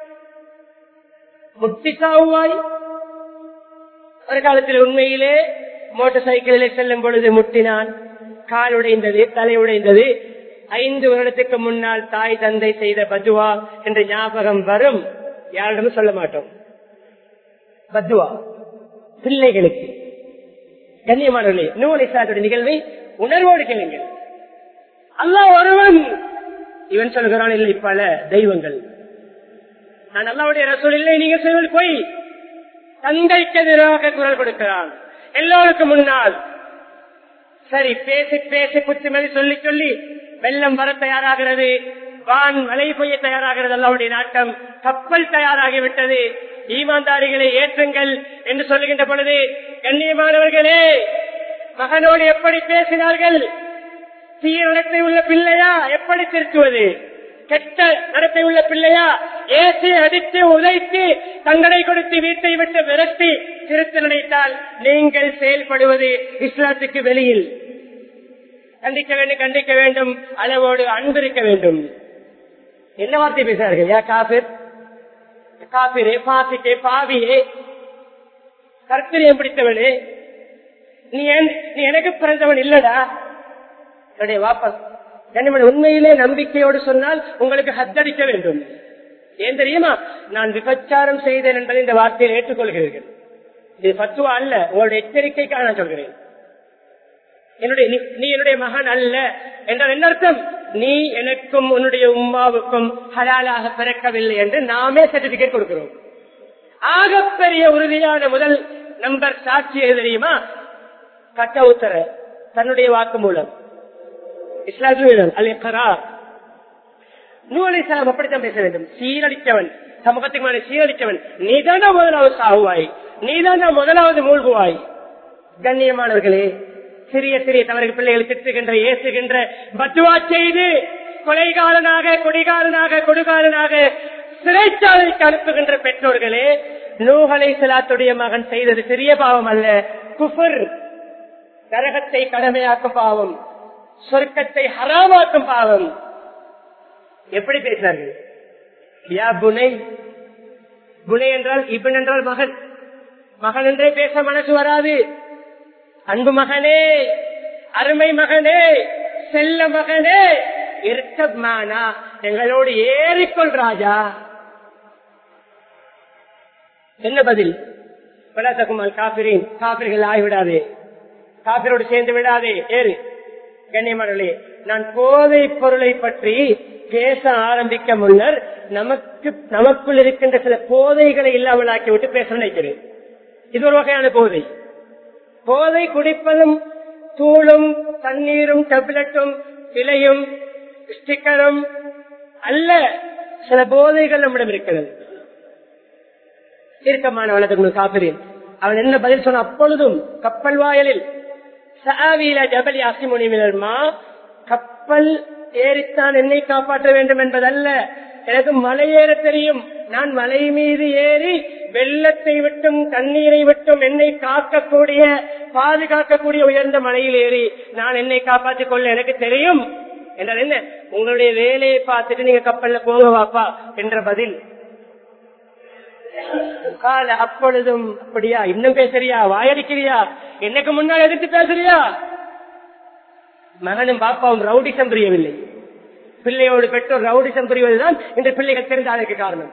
Speaker 1: முட்டி சாவுவாய் ஒரு காலத்தில் உண்மையிலே மோட்டார் சைக்கிளிலே செல்லும் பொழுது முட்டினான் கால் உடைந்தது தலை உடைந்தது ஐந்து வருடத்துக்கு முன்னால் தாய் தந்தை செய்த பதுவா என்ற ஞாபகம் வரும் யாரிடமும் சொல்ல மாட்டோம் பத்துவா பிள்ளைகளுக்கு கண்ணியமானவர்களே நூலை சாத்துடைய நிகழ்வை உணர்வோடு கேளுங்கள் அல்லாஹ் ஒருவன் இவன் சொல்கிறான் இல்லை பல தெய்வங்கள் நான் அல்லாவுடைய ரசூல் இல்லை நீங்க சொல்வது போய் தந்தைக்கு எதிராக குரல் கொடுக்கிறான் எல்லோருக்கும் முன்னால் சரி பேசி பேசி புத்திமதி சொல்லி சொல்லி வெள்ளம் வர தயாராகிறது வான் மழை பெய்ய தயாராகிறது அல்லாவுடைய நாட்டம் கப்பல் தயாராகிவிட்டது ஈமான்தாரிகளை ஏற்றுங்கள் என்று சொல்லுகின்ற பொழுது கண்ணியமானவர்களே மகனோடு எப்படி பேசினார்கள் தீய நடத்தை உள்ள பிள்ளையா எப்படி திருத்துவது கெட்ட நடத்தை உள்ள பிள்ளையா ஏசி அடித்து உதைத்து தங்களை கொடுத்து வீட்டை விட்டு விரட்டி திருத்த நினைத்தால் நீங்கள் செயல்படுவது இஸ்லாத்துக்கு வெளியில் கண்டிக்க வேண்டும் கண்டிக்க வேண்டும் அளவோடு அன்பு இருக்க வேண்டும் என்ன வார்த்தை பேசுறார்கள் யா காபிர் காபிரே பாசிக்கே பாவியே கர்த்தரியம் பிடித்தவனே நீ நீ எனக்கு பிறந்தவன் இல்லடா என்னுடைய வாபஸ் கண்ணிமணி உண்மையிலே நம்பிக்கையோடு சொன்னால் உங்களுக்கு ஹத்தடிக்க வேண்டும் ஏன் தெரியுமா நான் விபச்சாரம் செய்தேன் என்பதை இந்த வார்த்தையில் ஏற்றுக்கொள்கிறீர்கள் இது பத்துவா அல்ல உங்களுடைய எச்சரிக்கைக்காக நான் சொல்கிறேன் என்னுடைய நீ என்னுடைய மகன் அல்ல என்றால் என்ன அர்த்தம் நீ எனக்கும் உன்னுடைய உமாவுக்கும் ஹலாலாக பிறக்கவில்லை என்று நாமே சர்டிபிகேட் கொடுக்கிறோம் ஆகப்பெரிய உறுதியான முதல் நம்பர் சாட்சி எது தெரியுமா கட்ட உத்தர தன்னுடைய வாக்கு மூலம் இஸ்லாமியம் அல் நூலை சாலம் அப்படித்தான் பேச வேண்டும் சீரழித்தவன் சமூகத்துக்கு மேலே சீரழித்தவன் நீதான முதலாவது சாகுவாய் நீதான முதலாவது மூழ்குவாய் கண்ணியமானவர்களே சிறிய சிறிய தவறுகள் பிள்ளைகளை திட்டுகின்ற ஏசுகின்ற பத்துவா செய்து கொலைகாரனாக கொடிகாரனாக கொடுகாரனாக சிறைச்சாலைக்கு அனுப்புகின்ற பெற்றோர்களே நூகலை செலாத்துடைய மகன் செய்தது சிறிய பாவம் அல்ல குஃபர் நரகத்தை கடமையாக்கும் பாவம் சொர்க்கத்தை ஹராமாக்கும் பாவம் எப்படி பேசினார்கள் யா புனை புனை என்றால் இபன் என்றால் மகன் மகன் என்றே பேச மனசு வராது அன்பு மகனே அருமை மகனே செல்ல மகனே இருக்கமானா எங்களோடு ஏறிக்கொள் ராஜா என்ன பதில் பலாத்தகுமால் காபிரின் காபிர்கள் ஆகிவிடாதே காபிரோடு சேர்ந்து விடாதே ஏறு கண்ணியமானே நான் போதை பொருளை பற்றி பேச ஆரம்பிக்க முன்னர் நமக்கு நமக்குள் இருக்கின்ற சில போதைகளை இல்லாமல் ஆக்கிவிட்டு பேச நினைக்கிறேன் இது ஒரு வகையான போதை போதை குடிப்பதும் தூளும் தண்ணீரும் டெப்லெட்டும் இலையும் ஸ்டிக்கரும் அல்ல சில போதைகள் நம்மிடம் இருக்கிறது இருக்கமான வளர்த்து காப்பிரின் அவன் என்ன பதில் சொன்ன அப்பொழுதும் கப்பல் வாயலில் சாவியில ஜபலி அசிமுனிமினர்மா கப்பல் ஏறித்தான் என்னை காப்பாற்ற வேண்டும் என்பதல்ல எனக்கு மலை ஏற தெரியும் நான் மலை மீது ஏறி வெள்ளத்தை விட்டும் தண்ணீரை விட்டும் என்னை காக்கக்கூடிய பாதுகாக்கக்கூடிய உயர்ந்த மலையில் ஏறி நான் என்னை காப்பாற்றிக் கொள்ள எனக்கு தெரியும் என்றால் என்ன உங்களுடைய வேலையை பார்த்துட்டு நீங்க கப்பல்ல போங்க வாப்பா என்ற பதில் கால அப்பொழுதும் அப்படியா இன்னும் பேசுறியா வாயடிக்கிறியா என்னக்கு முன்னால் எதிர்த்து பேசுறியா மகனும் பாப்பாவும் ரவுடிசம் புரியவில்லை பிள்ளையோடு பெற்றோர் ரவுடிசம் புரிவதுதான் இந்த பிள்ளைகள் தெரிந்த அதற்கு காரணம்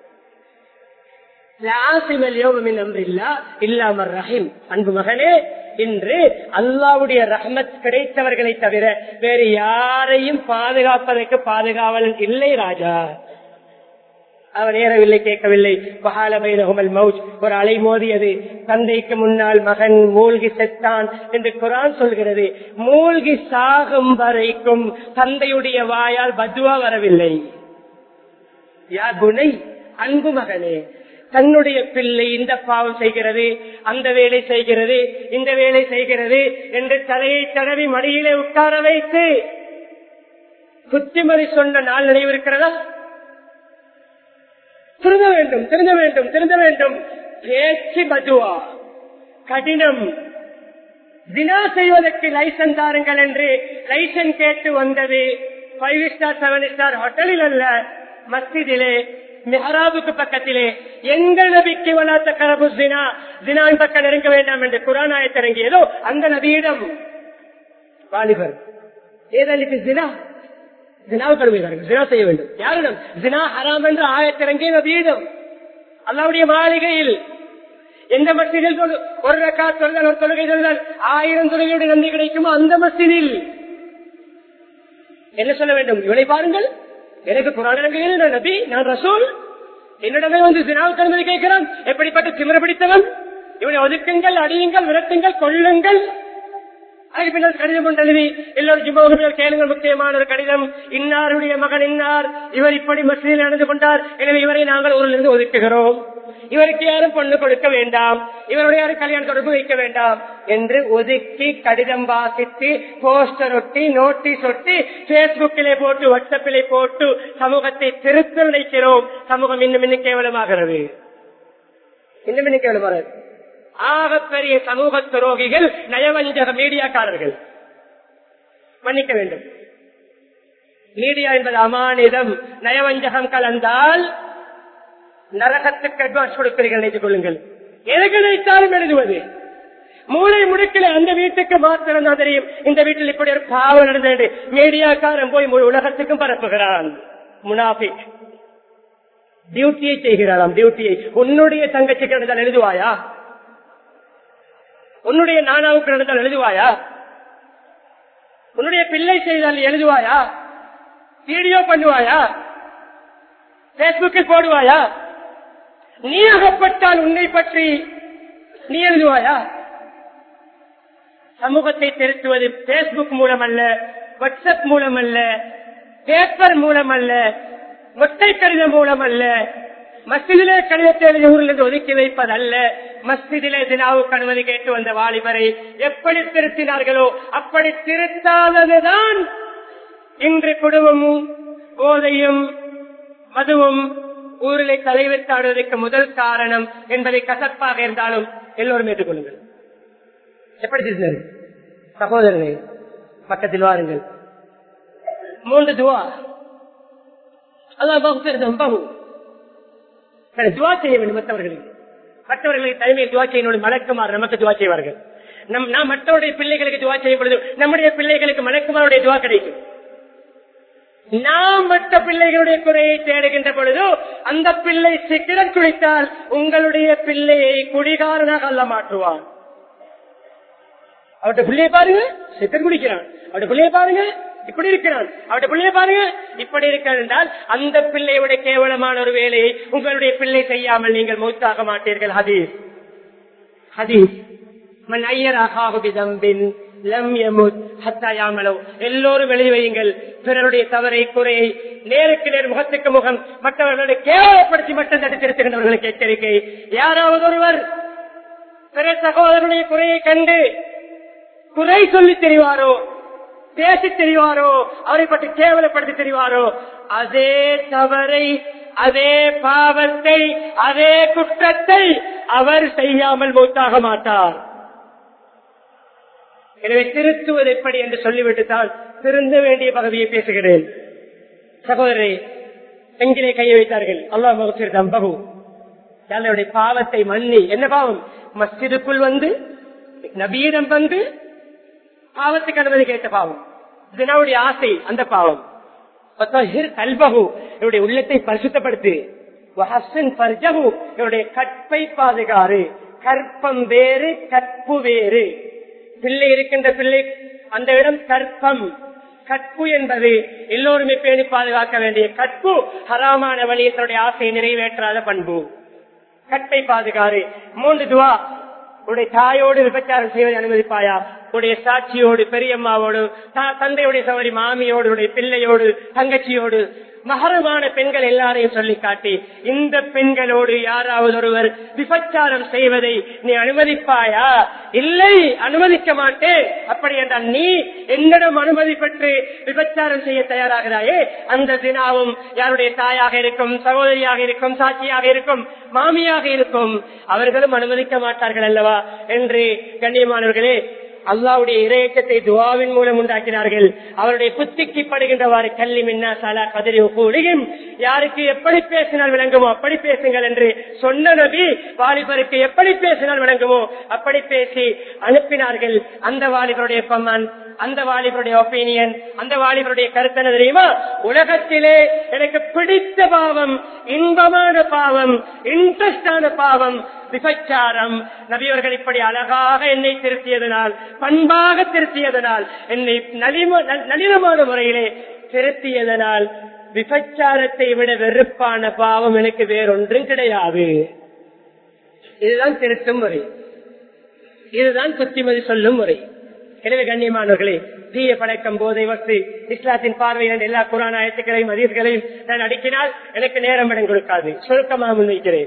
Speaker 1: அன்பு மகனே இன்று அல்லாவுடைய ரஹமத் கிடைத்தவர்களை தவிர வேறு யாரையும் பாதுகாப்பதற்கு பாதுகாவலன் இல்லை ராஜா அவன் ஏறவில்லை கேட்கவில்லை பகாலமைரகுமல் மவுஜ் ஒரு அலை மோதியது தந்தைக்கு முன்னால் மகன் மூழ்கி செத்தான் என்று குரான் சொல்கிறது மூழ்கி சாகும் வரைக்கும் தந்தையுடைய வாயால் பத்வா வரவில்லை யா குணை அன்பு மகனே தன்னுடைய பிள்ளை இந்த பாவம் செய்கிறது அந்த வேலை செய்கிறது இந்த வேலை செய்கிறது என்று தலையை தடவி மடியிலே உட்கார வைத்து குத்திமறி சொன்ன நாள் நினைவிருக்கிறதா திருந்த வேண்டும் திருந்த வேண்டும் திருந்த வேண்டும் பேச்சு பதுவா கடினம் தினா செய்வதற்கு லைசன்ஸ் தாருங்கள் என்று லைசன்ஸ் கேட்டு வந்தது ஃபைவ் ஸ்டார் செவன் ஸ்டார் ஹோட்டலில் அல்ல மஸ்ஜிதிலே மெஹராபுக்கு பக்கத்திலே எங்கள் நபிக்கு வளாத்த கரபு தினா தினான் பக்கம் நெருங்க வேண்டாம் என்று குரானாயத் இறங்கியதோ அந்த நபியிடம் வாலிபர் ஏதளிப்பு தினா ஜினா செய்ய வேண்டும் யாரிடம் ஜினா ஹராம் என்று ஆயத்திறங்கிய நபீடம் அல்லாவுடைய மாளிகையில் எந்த மசிதில் ஒரு ரக்கா தொழுதல் ஒரு தொழுகை தொழுதல் ஆயிரம் தொழுகையுடைய நன்றி கிடைக்குமோ அந்த மசிதில் என்ன சொல்ல வேண்டும் இவனை பாருங்கள் எனக்கு குரான நபி நான் ரசூல் என்னிடமே வந்து ஜினாவுக்கு அனுமதி கேட்கிறான் எப்படிப்பட்ட திமிர பிடித்தவன் இவனை ஒதுக்குங்கள் அடியுங்கள் விரட்டுங்கள் கொள்ளுங்கள் அதுக்கு பின்னர் கடிதம் ஒன்று எழுதி எல்லோரும் ஜிம்போகர்கள் கேளுங்கள் முக்கியமான ஒரு கடிதம் இன்னாருடைய மகன் இன்னார் இவர் இப்படி மசூதியில் நடந்து கொண்டார் எனவே இவரை நாங்கள் ஊரிலிருந்து ஒதுக்குகிறோம் இவருக்கு யாரும் பொண்ணு கொடுக்க வேண்டாம் இவருடைய யாரும் கல்யாண தொடர்பு வைக்க வேண்டாம் என்று ஒதுக்கி கடிதம் வாசித்து போஸ்டர் ஒட்டி நோட்டீஸ் ஒட்டி பேஸ்புக்கிலே போட்டு வாட்ஸ்அப்பிலே போட்டு சமூகத்தை திருத்த நினைக்கிறோம் சமூகம் இன்னும் இன்னும் கேவலமாகிறது இன்னும் இன்னும் கேவலமாகிறது ஆகப்பெரிய சமூக துரோகிகள் நயவஞ்சக மீடியாக்காரர்கள் மன்னிக்க வேண்டும் மீடியா என்பது அமானிதம் நயவஞ்சகம் கலந்தால் நரகத்துக்கு அட்வான்ஸ் கொடுப்பீர்கள் நினைத்துக் கொள்ளுங்கள் எதுக்கு நினைத்தாலும் எழுதுவது மூளை முடுக்கில அந்த வீட்டுக்கு மாத்திரம் தான் தெரியும் இந்த வீட்டில் இப்படி ஒரு பாவம் நடந்தது மீடியாக்காரன் போய் முழு உலகத்துக்கும் பரப்புகிறான் முனாஃபிக் டியூட்டியை செய்கிறாராம் டியூட்டியை உன்னுடைய தங்கச்சிக்கு நடந்தால் எழுதுவாயா உன்னுடைய நானாவுக்கு நடந்தால் எழுதுவாயா உன்னுடைய பிள்ளை செய்தால் எழுதுவாயா வீடியோ பண்ணுவாயா பேஸ்புக்கில் போடுவாயா நீ அகப்பட்டால் உன்னை பற்றி நீ எழுதுவாயா சமூகத்தை திருத்துவது பேஸ்புக் மூலம் அல்ல வாட்ஸ்அப் மூலம் அல்ல பேப்பர் மூலம் அல்ல மொட்டை கடிதம் மூலம் அல்ல மஸ்திலே கடிதத்தை எழுதி ஊரிலிருந்து ஒதுக்கி வைப்பதல்ல மஸ்திலே தினாவுக்கு அனுமதி கேட்டு வந்த வாலிபரை எப்படி திருத்தினார்களோ அப்படி திருத்தாததுதான் இன்று குடும்பமும் போதையும் மதுவும் ஊரிலே தலைவித்தாடுவதற்கு முதல் காரணம் என்பதை கசப்பாக இருந்தாலும் எல்லோரும் ஏற்றுக்கொள்ளுங்கள் எப்படி திருத்தினார் சகோதரர்களே பக்கத்தில் வாருங்கள் மூன்று துவா அதான் பகுத்தறிதம் பகு துவா செய்ய வேண்டும் மற்றவர்களுக்கு மற்றவர்களுக்கு தலைமையில் துவா செய்யணும் மலக்குமார் நமக்கு துவா செய்வார்கள் நம் நாம் மற்றவருடைய பிள்ளைகளுக்கு துவா செய்யும் பொழுது நம்முடைய பிள்ளைகளுக்கு மலக்குமாருடைய துவா கிடைக்கும் நாம் மற்ற பிள்ளைகளுடைய குறையை தேடுகின்ற பொழுது அந்த பிள்ளை சிக்கிரம் குடித்தால் உங்களுடைய பிள்ளையை குடிகாரனாக அல்ல மாற்றுவான் அவருடைய பிள்ளையை பாருங்க சிக்கன் குடிக்கிறான் அவருடைய பிள்ளையை பாருங்க இப்படி இருக்கிறான் அவருடைய பிள்ளையை பாருங்க இப்படி இருக்கிறான் என்றால் அந்த பிள்ளையுடைய கேவலமான ஒரு வேலையை உங்களுடைய பிள்ளை செய்யாமல் நீங்கள் மூத்தாக மாட்டீர்கள் ஹதீஸ் ஹதீஸ் மன் ஐயராக விதம்பின் எல்லோரும் எழுதி வையுங்கள் பிறருடைய தவறை குறையை நேருக்கு நேர் முகத்துக்கு முகம் மற்றவர்களை கேவலப்படுத்தி மட்டும் தடுத்திருக்கின்றவர்களுக்கு எச்சரிக்கை யாராவது ஒருவர் பிற சகோதரனுடைய குறையை கண்டு குறை சொல்லி தெரிவாரோ பேசி தெரிவாரோ அவரை பற்றி கேவலப்படுத்தி தெரிவாரோ அதே தவறை அதே பாவத்தை அதே குற்றத்தை அவர் செய்யாமல் மூத்தாக மாட்டார் எனவே திருத்துவது எப்படி என்று சொல்லிவிட்டு தான் திருந்த வேண்டிய பகுதியை பேசுகிறேன் சகோதரரை எங்கிலே கையை வைத்தார்கள் அல்லாஹ் மகசீர் தம்பகு யாருடைய பாவத்தை மன்னி என்ன பாவம் மஸ்ஜிதுக்குள் வந்து நபீடம் வந்து பாவத்துக்கு அனுமதி கேட்ட பாவம் இதனுடைய ஆசை அந்த பாவம் கல்பகு என்னுடைய உள்ளத்தை பரிசுத்தப்படுத்து என்னுடைய கற்பை பாதுகாறு கற்பம் வேறு கற்பு வேறு பிள்ளை இருக்கின்ற பிள்ளை அந்த இடம் கற்பம் கற்பு என்பது எல்லோருமே பேணி பாதுகாக்க வேண்டிய கற்பு ஹராமான வழியை தன்னுடைய ஆசையை நிறைவேற்றாத பண்பு கற்பை பாதுகாறு மூன்று துவா உடைய தாயோடு விபச்சாரம் செய்வதை அனுமதிப்பாயா உடைய சாட்சியோடு பெரியம்மாவோடு தந்தையுடைய சவரி மாமியோடு உடைய பிள்ளையோடு தங்கச்சியோடு மகரமான பெண்கள் எல்லாரையும் சொல்லி காட்டி இந்த பெண்களோடு யாராவது ஒருவர் விபச்சாரம் செய்வதை நீ அனுமதிப்பாயா இல்லை அனுமதிக்க மாட்டேன் அப்படி என்றால் நீ என்னிடம் அனுமதி பெற்று விபச்சாரம் செய்ய தயாராகிறாயே அந்த தினாவும் யாருடைய தாயாக இருக்கும் சகோதரியாக இருக்கும் சாட்சியாக இருக்கும் மாமியாக இருக்கும் அவர்களும் அனுமதிக்க மாட்டார்கள் அல்லவா என்று கண்ணியமானவர்களே அல்லாவுடைய இறையச்சத்தை துவாவின் மூலம் உண்டாக்கினார்கள் அவருடைய புத்திக்கு படுகின்றவாறு கல்வி மின்னா சாலா கதிரி கூடியும் யாருக்கு எப்படி பேசினால் விளங்குமோ அப்படி பேசுங்கள் என்று சொன்ன நபி வாலிபருக்கு எப்படி பேசினால் விளங்குமோ அப்படி பேசி அனுப்பினார்கள் அந்த வாலிபருடைய பம்மன் அந்த வாலிபருடைய ஒப்பீனியன் அந்த வாலிபருடைய கருத்து என்ன தெரியுமா உலகத்திலே எனக்கு பிடித்த பாவம் இன்பமான பாவம் இன்ட்ரெஸ்டான பாவம் விபச்சாரம் நபியவர்கள் இப்படி அழகாக என்னை திருத்தியதனால் பண்பாக திருத்தியதனால் என்னை நளினமான முறையிலே திருத்தியதனால் விபச்சாரத்தை விட வெறுப்பான பாவம் எனக்கு வேறொன்றும் கிடையாது இதுதான் திருத்தும் முறை இதுதான் புத்திமதி சொல்லும் முறை எனவே கண்ணியமானவர்களே தீய பழக்கம் போதை வசதி இஸ்லாத்தின் பார்வையில் எல்லா குரான் ஆயத்துக்களையும் அதிர்களையும் நான் அடிக்கினால் எனக்கு நேரம் இடம் கொடுக்காது சுருக்கமாக முன்வைக்கிறேன்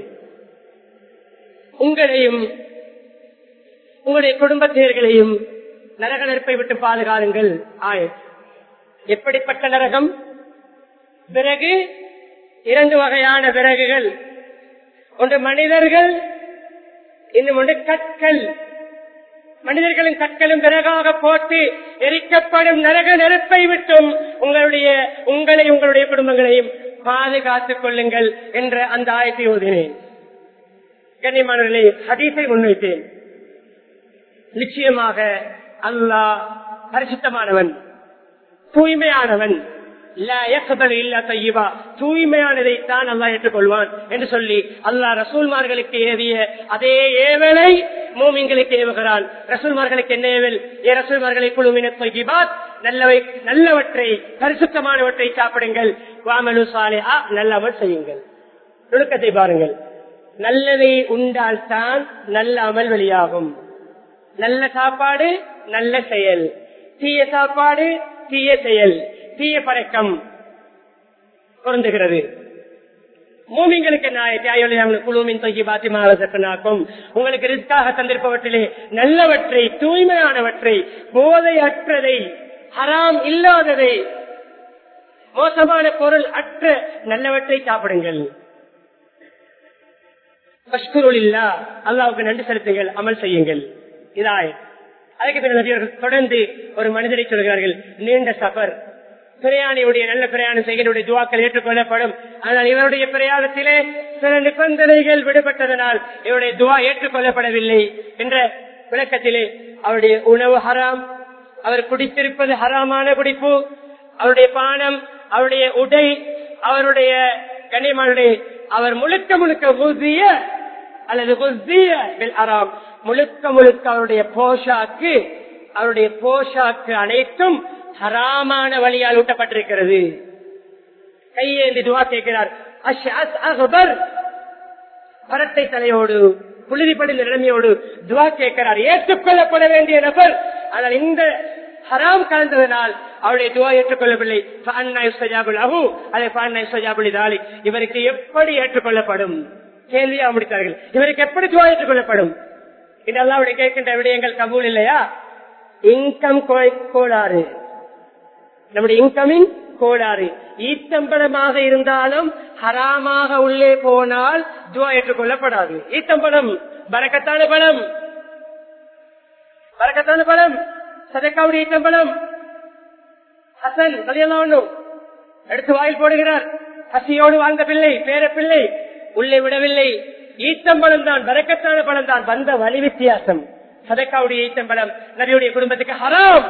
Speaker 1: உங்களையும் உங்களுடைய குடும்பத்தினர்களையும் நரக நெருப்பை விட்டு பாதுகாருங்கள் ஆயத் எப்படிப்பட்ட நரகம் விறகு இரண்டு வகையான விறகுகள் ஒன்று மனிதர்கள் இன்னும் ஒன்று கற்கள் மனிதர்களும் கற்களும் விறகாக போட்டு எரிக்கப்படும் நரக நெருப்பை விட்டும் உங்களுடைய உங்களை உங்களுடைய குடும்பங்களையும் பாதுகாத்துக் கொள்ளுங்கள் என்ற அந்த ஆயத்தை ஓதினேன் கண்ணியமானவர்களே ஹதீஸை முன்வைத்தேன் நிச்சயமாக அல்லாஹ் பரிசுத்தமானவன் தூய்மையானவன் தூய்மையானதை தான் அல்லா ஏற்றுக்கொள்வான் என்று சொல்லி அல்லாஹ் ரசூல்மார்களுக்கு ஏவிய அதே ஏவலை மூமிங்களுக்கு ஏவுகிறான் ரசூல்மார்களுக்கு என்ன ஏவல் ஏ ரசூல்மார்களை குழுவின தொய்கிபாத் நல்லவை நல்லவற்றை பரிசுத்தமானவற்றை சாப்பிடுங்கள் வாமனு சாலை நல்லவர் செய்யுங்கள் நுணுக்கத்தை பாருங்கள் நல்லதை உண்டால் தான் நல்ல அமல் வெளியாகும் நல்ல சாப்பாடு நல்ல செயல் தீய சாப்பாடு தீய செயல் தீய பழக்கம் பொருந்துகிறது மூமிங்களுக்கு குழுவின் தொகி பாத்திமாக்கும் உங்களுக்கு ரிஸ்காக தந்திருப்பவற்றிலே நல்லவற்றை தூய்மையானவற்றை போதையற்றதை ஹராம் இல்லாததை மோசமான பொருள் அற்ற நல்லவற்றை சாப்பிடுங்கள் இல்லா அல்லாவுக்கு நன்றி செலுத்துங்கள் அமல் செய்யுங்கள் இதாய் அதுக்கு பிறகு தொடர்ந்து ஒரு மனிதரை சொல்கிறார்கள் நீண்ட சபர் பிரயாணியுடைய நல்ல பிரயாணம் செய்கிறவருடைய துவாக்கள் ஏற்றுக்கொள்ளப்படும் ஆனால் இவருடைய பிரயாணத்திலே சில நிபந்தனைகள் விடுபட்டதனால் இவருடைய துவா ஏற்றுக்கொள்ளப்படவில்லை என்ற விளக்கத்திலே அவருடைய உணவு ஹராம் அவர் குடித்திருப்பது ஹராமான குடிப்பு அவருடைய பானம் அவருடைய உடை அவருடைய கண்ணியமானுடைய அவர் முழுக்க முழுக்க புதிய அல்லது அராம் முழுக்க முழுக்க அவருடைய போஷாக்கு அவருடைய போஷாக்கு அனைத்தும் ஹராமான வழியால் ஊட்டப்பட்டிருக்கிறது கையேந்தி துவா கேட்கிறார் அக்பர் பரட்டை தலையோடு புழுதிப்படிந்த நிலைமையோடு துவா கேட்கிறார் ஏற்றுக்கொள்ளப்பட வேண்டிய நபர் ஆனால் இந்த ஹராம் கலந்ததனால் அவருடைய துவா ஏற்றுக்கொள்ளவில்லை இவருக்கு எப்படி ஏற்றுக்கொள்ளப்படும் கேள்வியா முடித்தார்கள் இவருக்கு எப்படி துவா ஏற்றுக்கொள்ளப்படும் இதெல்லாம் அவருடைய கேட்கின்ற விடயங்கள் கபூல் இல்லையா இன்கம் கோளாறு நம்முடைய இன்கமின் கோளாறு ஈத்தம்பளமாக இருந்தாலும் ஹராமாக உள்ளே போனால் துவா ஏற்றுக்கொள்ளப்படாது ஈத்தம்பளம் பறக்கத்தான பலம் பறக்கத்தான பலம் சதக்காவுடைய ஈத்தம்பளம் ஹசன் கல்யாணம் எடுத்து வாயில் போடுகிறார் ஹசியோடு வாழ்ந்த பிள்ளை பேர பிள்ளை உள்ளே விடவில்லை ஈத்தம்பளம் தான் பறக்கத்தான பலம் தான் வந்த வழி வித்தியாசம் சதக்காவுடைய ஈத்தம்பளம் நபியுடைய குடும்பத்துக்கு ஹராம்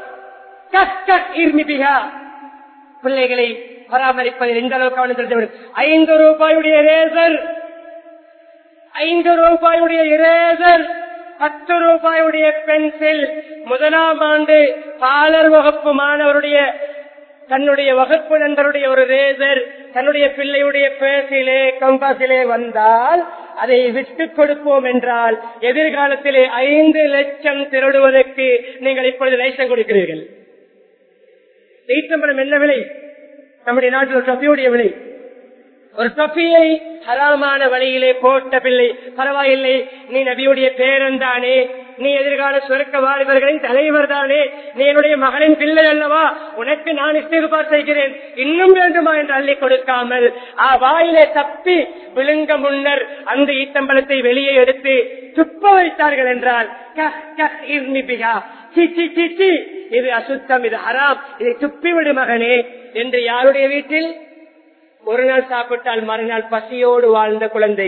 Speaker 1: பிள்ளைகளை பராமரிப்பதில் எந்த அளவுக்கு கவனம் செலுத்த ஐந்து ரூபாயுடைய ரேசர் ஐந்து ரூபாயுடைய இரேசர் பத்து ரூபாயுடைய பென்சில் முதலாம் ஆண்டு பாலர் வகுப்பு மாணவருடைய தன்னுடைய வகுப்பு நண்பருடைய ஒரு ரேசர் தன்னுடைய பிள்ளையுடைய பேசிலே கம்பாசிலே வந்தால் அதை விட்டு கொடுப்போம் என்றால் எதிர்காலத்திலே ஐந்து லட்சம் திருடுவதற்கு நீங்கள் இப்பொழுது லைசன் கொடுக்கிறீர்கள் ஈட்டம்பரம் என்ன விலை நம்முடைய நாட்டில் ஒரு தொப்பியுடைய விலை ஒரு தொப்பியை ஹராமான வழியிலே போட்ட பிள்ளை பரவாயில்லை நீ நபியுடைய பேரன்தானே நீ எதிர்கால சுரக்க வாலிபர்களின் தலைவர் தானே நீ என்னுடைய மகனின் பிள்ளை அல்லவா உனக்கு நான் இஸ்திகுபார் செய்கிறேன் இன்னும் வேண்டுமா என்று அள்ளி கொடுக்காமல் வாயிலே தப்பி விழுங்க முன்னர் அந்த ஈத்தம்பலத்தை வெளியே எடுத்து துப்ப வைத்தார்கள் என்றால் இது அசுத்தம் இது ஹராம் இதை துப்பிவிடு மகனே என்று யாருடைய வீட்டில் ஒரு நாள் சாப்பிட்டால் மறுநாள் பசியோடு வாழ்ந்த குழந்தை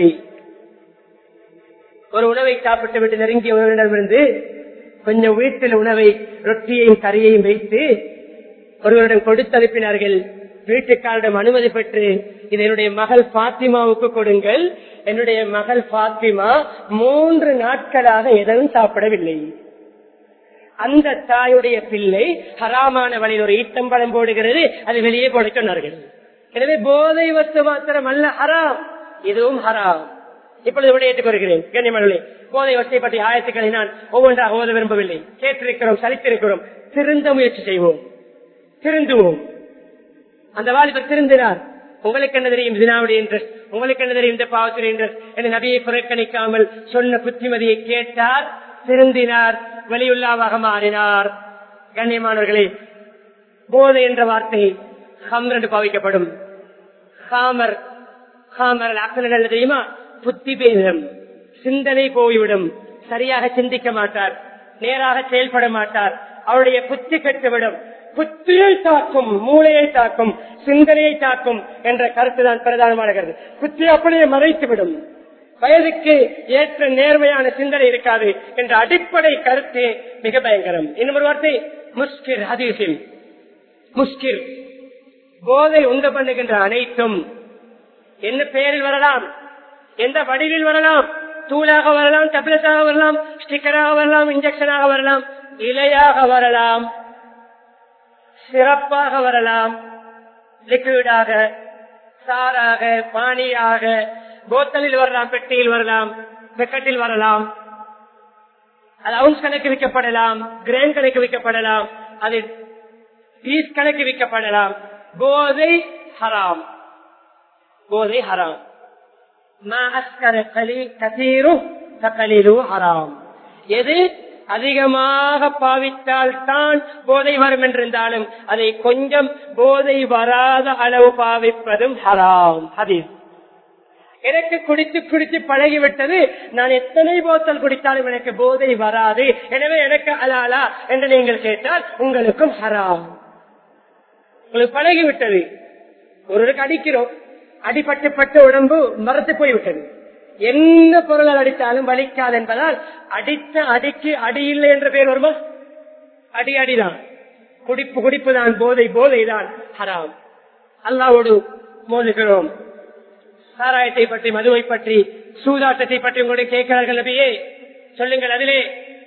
Speaker 1: ஒரு உணவை சாப்பிட்டு விட்டு நெருங்கிய உணவிடமிருந்து கொஞ்சம் வீட்டில் உணவை ரொட்டியையும் கறியையும் வைத்து ஒருவரிடம் கொடுத்து அனுப்பினார்கள் வீட்டுக்காரிடம் அனுமதி பெற்று இது என்னுடைய மகள் பாத்திமாவுக்கு கொடுங்கள் என்னுடைய மகள் பாத்திமா மூன்று நாட்களாக எதுவும் சாப்பிடவில்லை அந்த தாயுடைய பிள்ளை ஹராமான வழியில் ஒரு ஈட்டம்பழம் போடுகிறது அது வெளியே போட சொன்னார்கள் எனவே போதை வஸ்து மாத்திரம் அல்ல ஹராம் இதுவும் ஹராம் இப்பொழுது விடையேற்றுக் வருகிறேன் கண்ணியமனே போதை வசத்தை பற்றி ஆயத்துக்களை நான் ஒவ்வொன்றாக ஓத விரும்பவில்லை கேட்டிருக்கிறோம் சலித்திருக்கிறோம் திருந்த முயற்சி செய்வோம் திருந்துவோம் அந்த வாலிபர் திருந்தினார் உங்களுக்கு என்ன தெரியும் தினாவுடைய இன்ட்ரெஸ்ட் உங்களுக்கு என்ன தெரியும் இந்த பாவத்துடைய இன்ட்ரெஸ்ட் என நபியை புறக்கணிக்காமல் சொன்ன புத்திமதியை கேட்டார் திருந்தினார் வெளியுள்ளாவாக மாறினார் கண்ணியமானவர்களே போதை என்ற வார்த்தை ஹம்ர் என்று பாவிக்கப்படும் ஹாமர் ஹாமர் அக்கல் தெரியுமா புத்தி பேதம் சிந்தனை போய்விடும் சரியாக சிந்திக்க மாட்டார் நேராக செயல்பட மாட்டார் அவருடைய புத்தி கெட்டுவிடும் புத்தியை தாக்கும் மூளையை தாக்கும் சிந்தனையை தாக்கும் என்ற கருத்து தான் பிரதானமான கருத்து புத்தி அப்படியே மறைத்துவிடும் வயதுக்கு ஏற்ற நேர்மையான சிந்தனை இருக்காது என்ற அடிப்படை கருத்து மிக பயங்கரம் இன்னும் ஒரு வார்த்தை முஸ்கிர் ஹதீஸில் முஸ்கிர் போதை உண்டு பண்ணுகின்ற அனைத்தும் என்ன பெயரில் வரலாம் எந்த வடிவில் வரலாம் தூளாக வரலாம் டெப்லெட்டாக வரலாம் ஸ்டிக்கராக வரலாம் இன்ஜெக்ஷனாக வரலாம் இலையாக வரலாம் சிறப்பாக வரலாம் லிக்விடாக சாராக பானியாக போத்தலில் வரலாம் பெட்டியில் வரலாம் பெக்கெட்டில் வரலாம் அது அவுன்ஸ் கணக்கு விற்கப்படலாம் கிராம் கணக்கு விற்கப்படலாம் அது பீஸ் கணக்கு விற்கப்படலாம் போதை ஹராம் போதை ஹராம் மா அஸ்கர கலி- கசீரு தகலிலு ஹராம் எது அதிகமாக பாவித்தால் தான் போதை வரும் என்றிருந்தாலும் அதை கொஞ்சம் போதை வராத அளவு பாவிப்பதும் ஹராம் ஹதீஸ் எனக்கு குடித்து குடித்து பழகிவிட்டது நான் எத்தனை போத்தல் குடித்தாலும் எனக்கு போதை வராது எனவே எனக்கு அலாலா என்று நீங்கள் கேட்டால் உங்களுக்கும் ஹராம் உங்களுக்கு பழகிவிட்டது ஒருவருக்கு அடிக்கிறோம் அடிபட்டு பட்டு உடம்பு மரத்து போய்விட்டது என்ன பொருளால் அடித்தாலும் வலிக்காது என்பதால் அடித்த அடிக்கு அடி இல்லை என்ற பெயர் வருமா அடி அடிதான் குடிப்பு குடிப்பு தான் போதை போதை தான் ஹராம் அல்லாவோடு மோதுகிறோம் சாராயத்தை பற்றி மதுவை பற்றி சூதாட்டத்தை பற்றி உங்களுடைய கேட்கிறார்கள் நபியே சொல்லுங்கள் அதிலே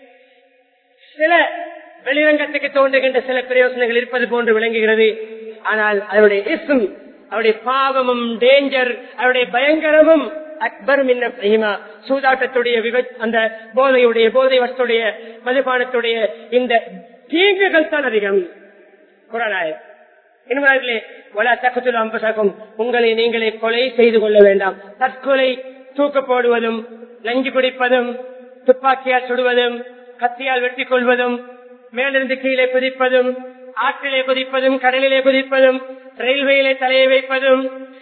Speaker 1: சில வெளிரங்கத்துக்கு தோன்றுகின்ற சில பிரயோசனங்கள் இருப்பது போன்று விளங்குகிறது ஆனால் அதனுடைய இசும் அவருடைய பாவமும் டேஞ்சர் அவருடைய பயங்கரமும் அக்பர் மின்ன சூதாட்டத்துடைய விபத் அந்த போதையுடைய போதை வஸ்துடைய மதுபானத்துடைய இந்த தீங்குகள் தான் அதிகம் குரானாயர் இன்னும் ஒலா தக்கத்தில் அம்பசாக்கும் உங்களை நீங்களே கொலை செய்து கொள்ள வேண்டாம் தற்கொலை தூக்க போடுவதும் நஞ்சு குடிப்பதும் துப்பாக்கியால் சுடுவதும் கத்தியால் வெட்டிக் கொள்வதும் மேலிருந்து கீழே குதிப்பதும் ஆற்றிலே குதிப்பதும் கடலிலே குதிப்பதும் ரயில்வேயிலே தலையை வைப்பதும்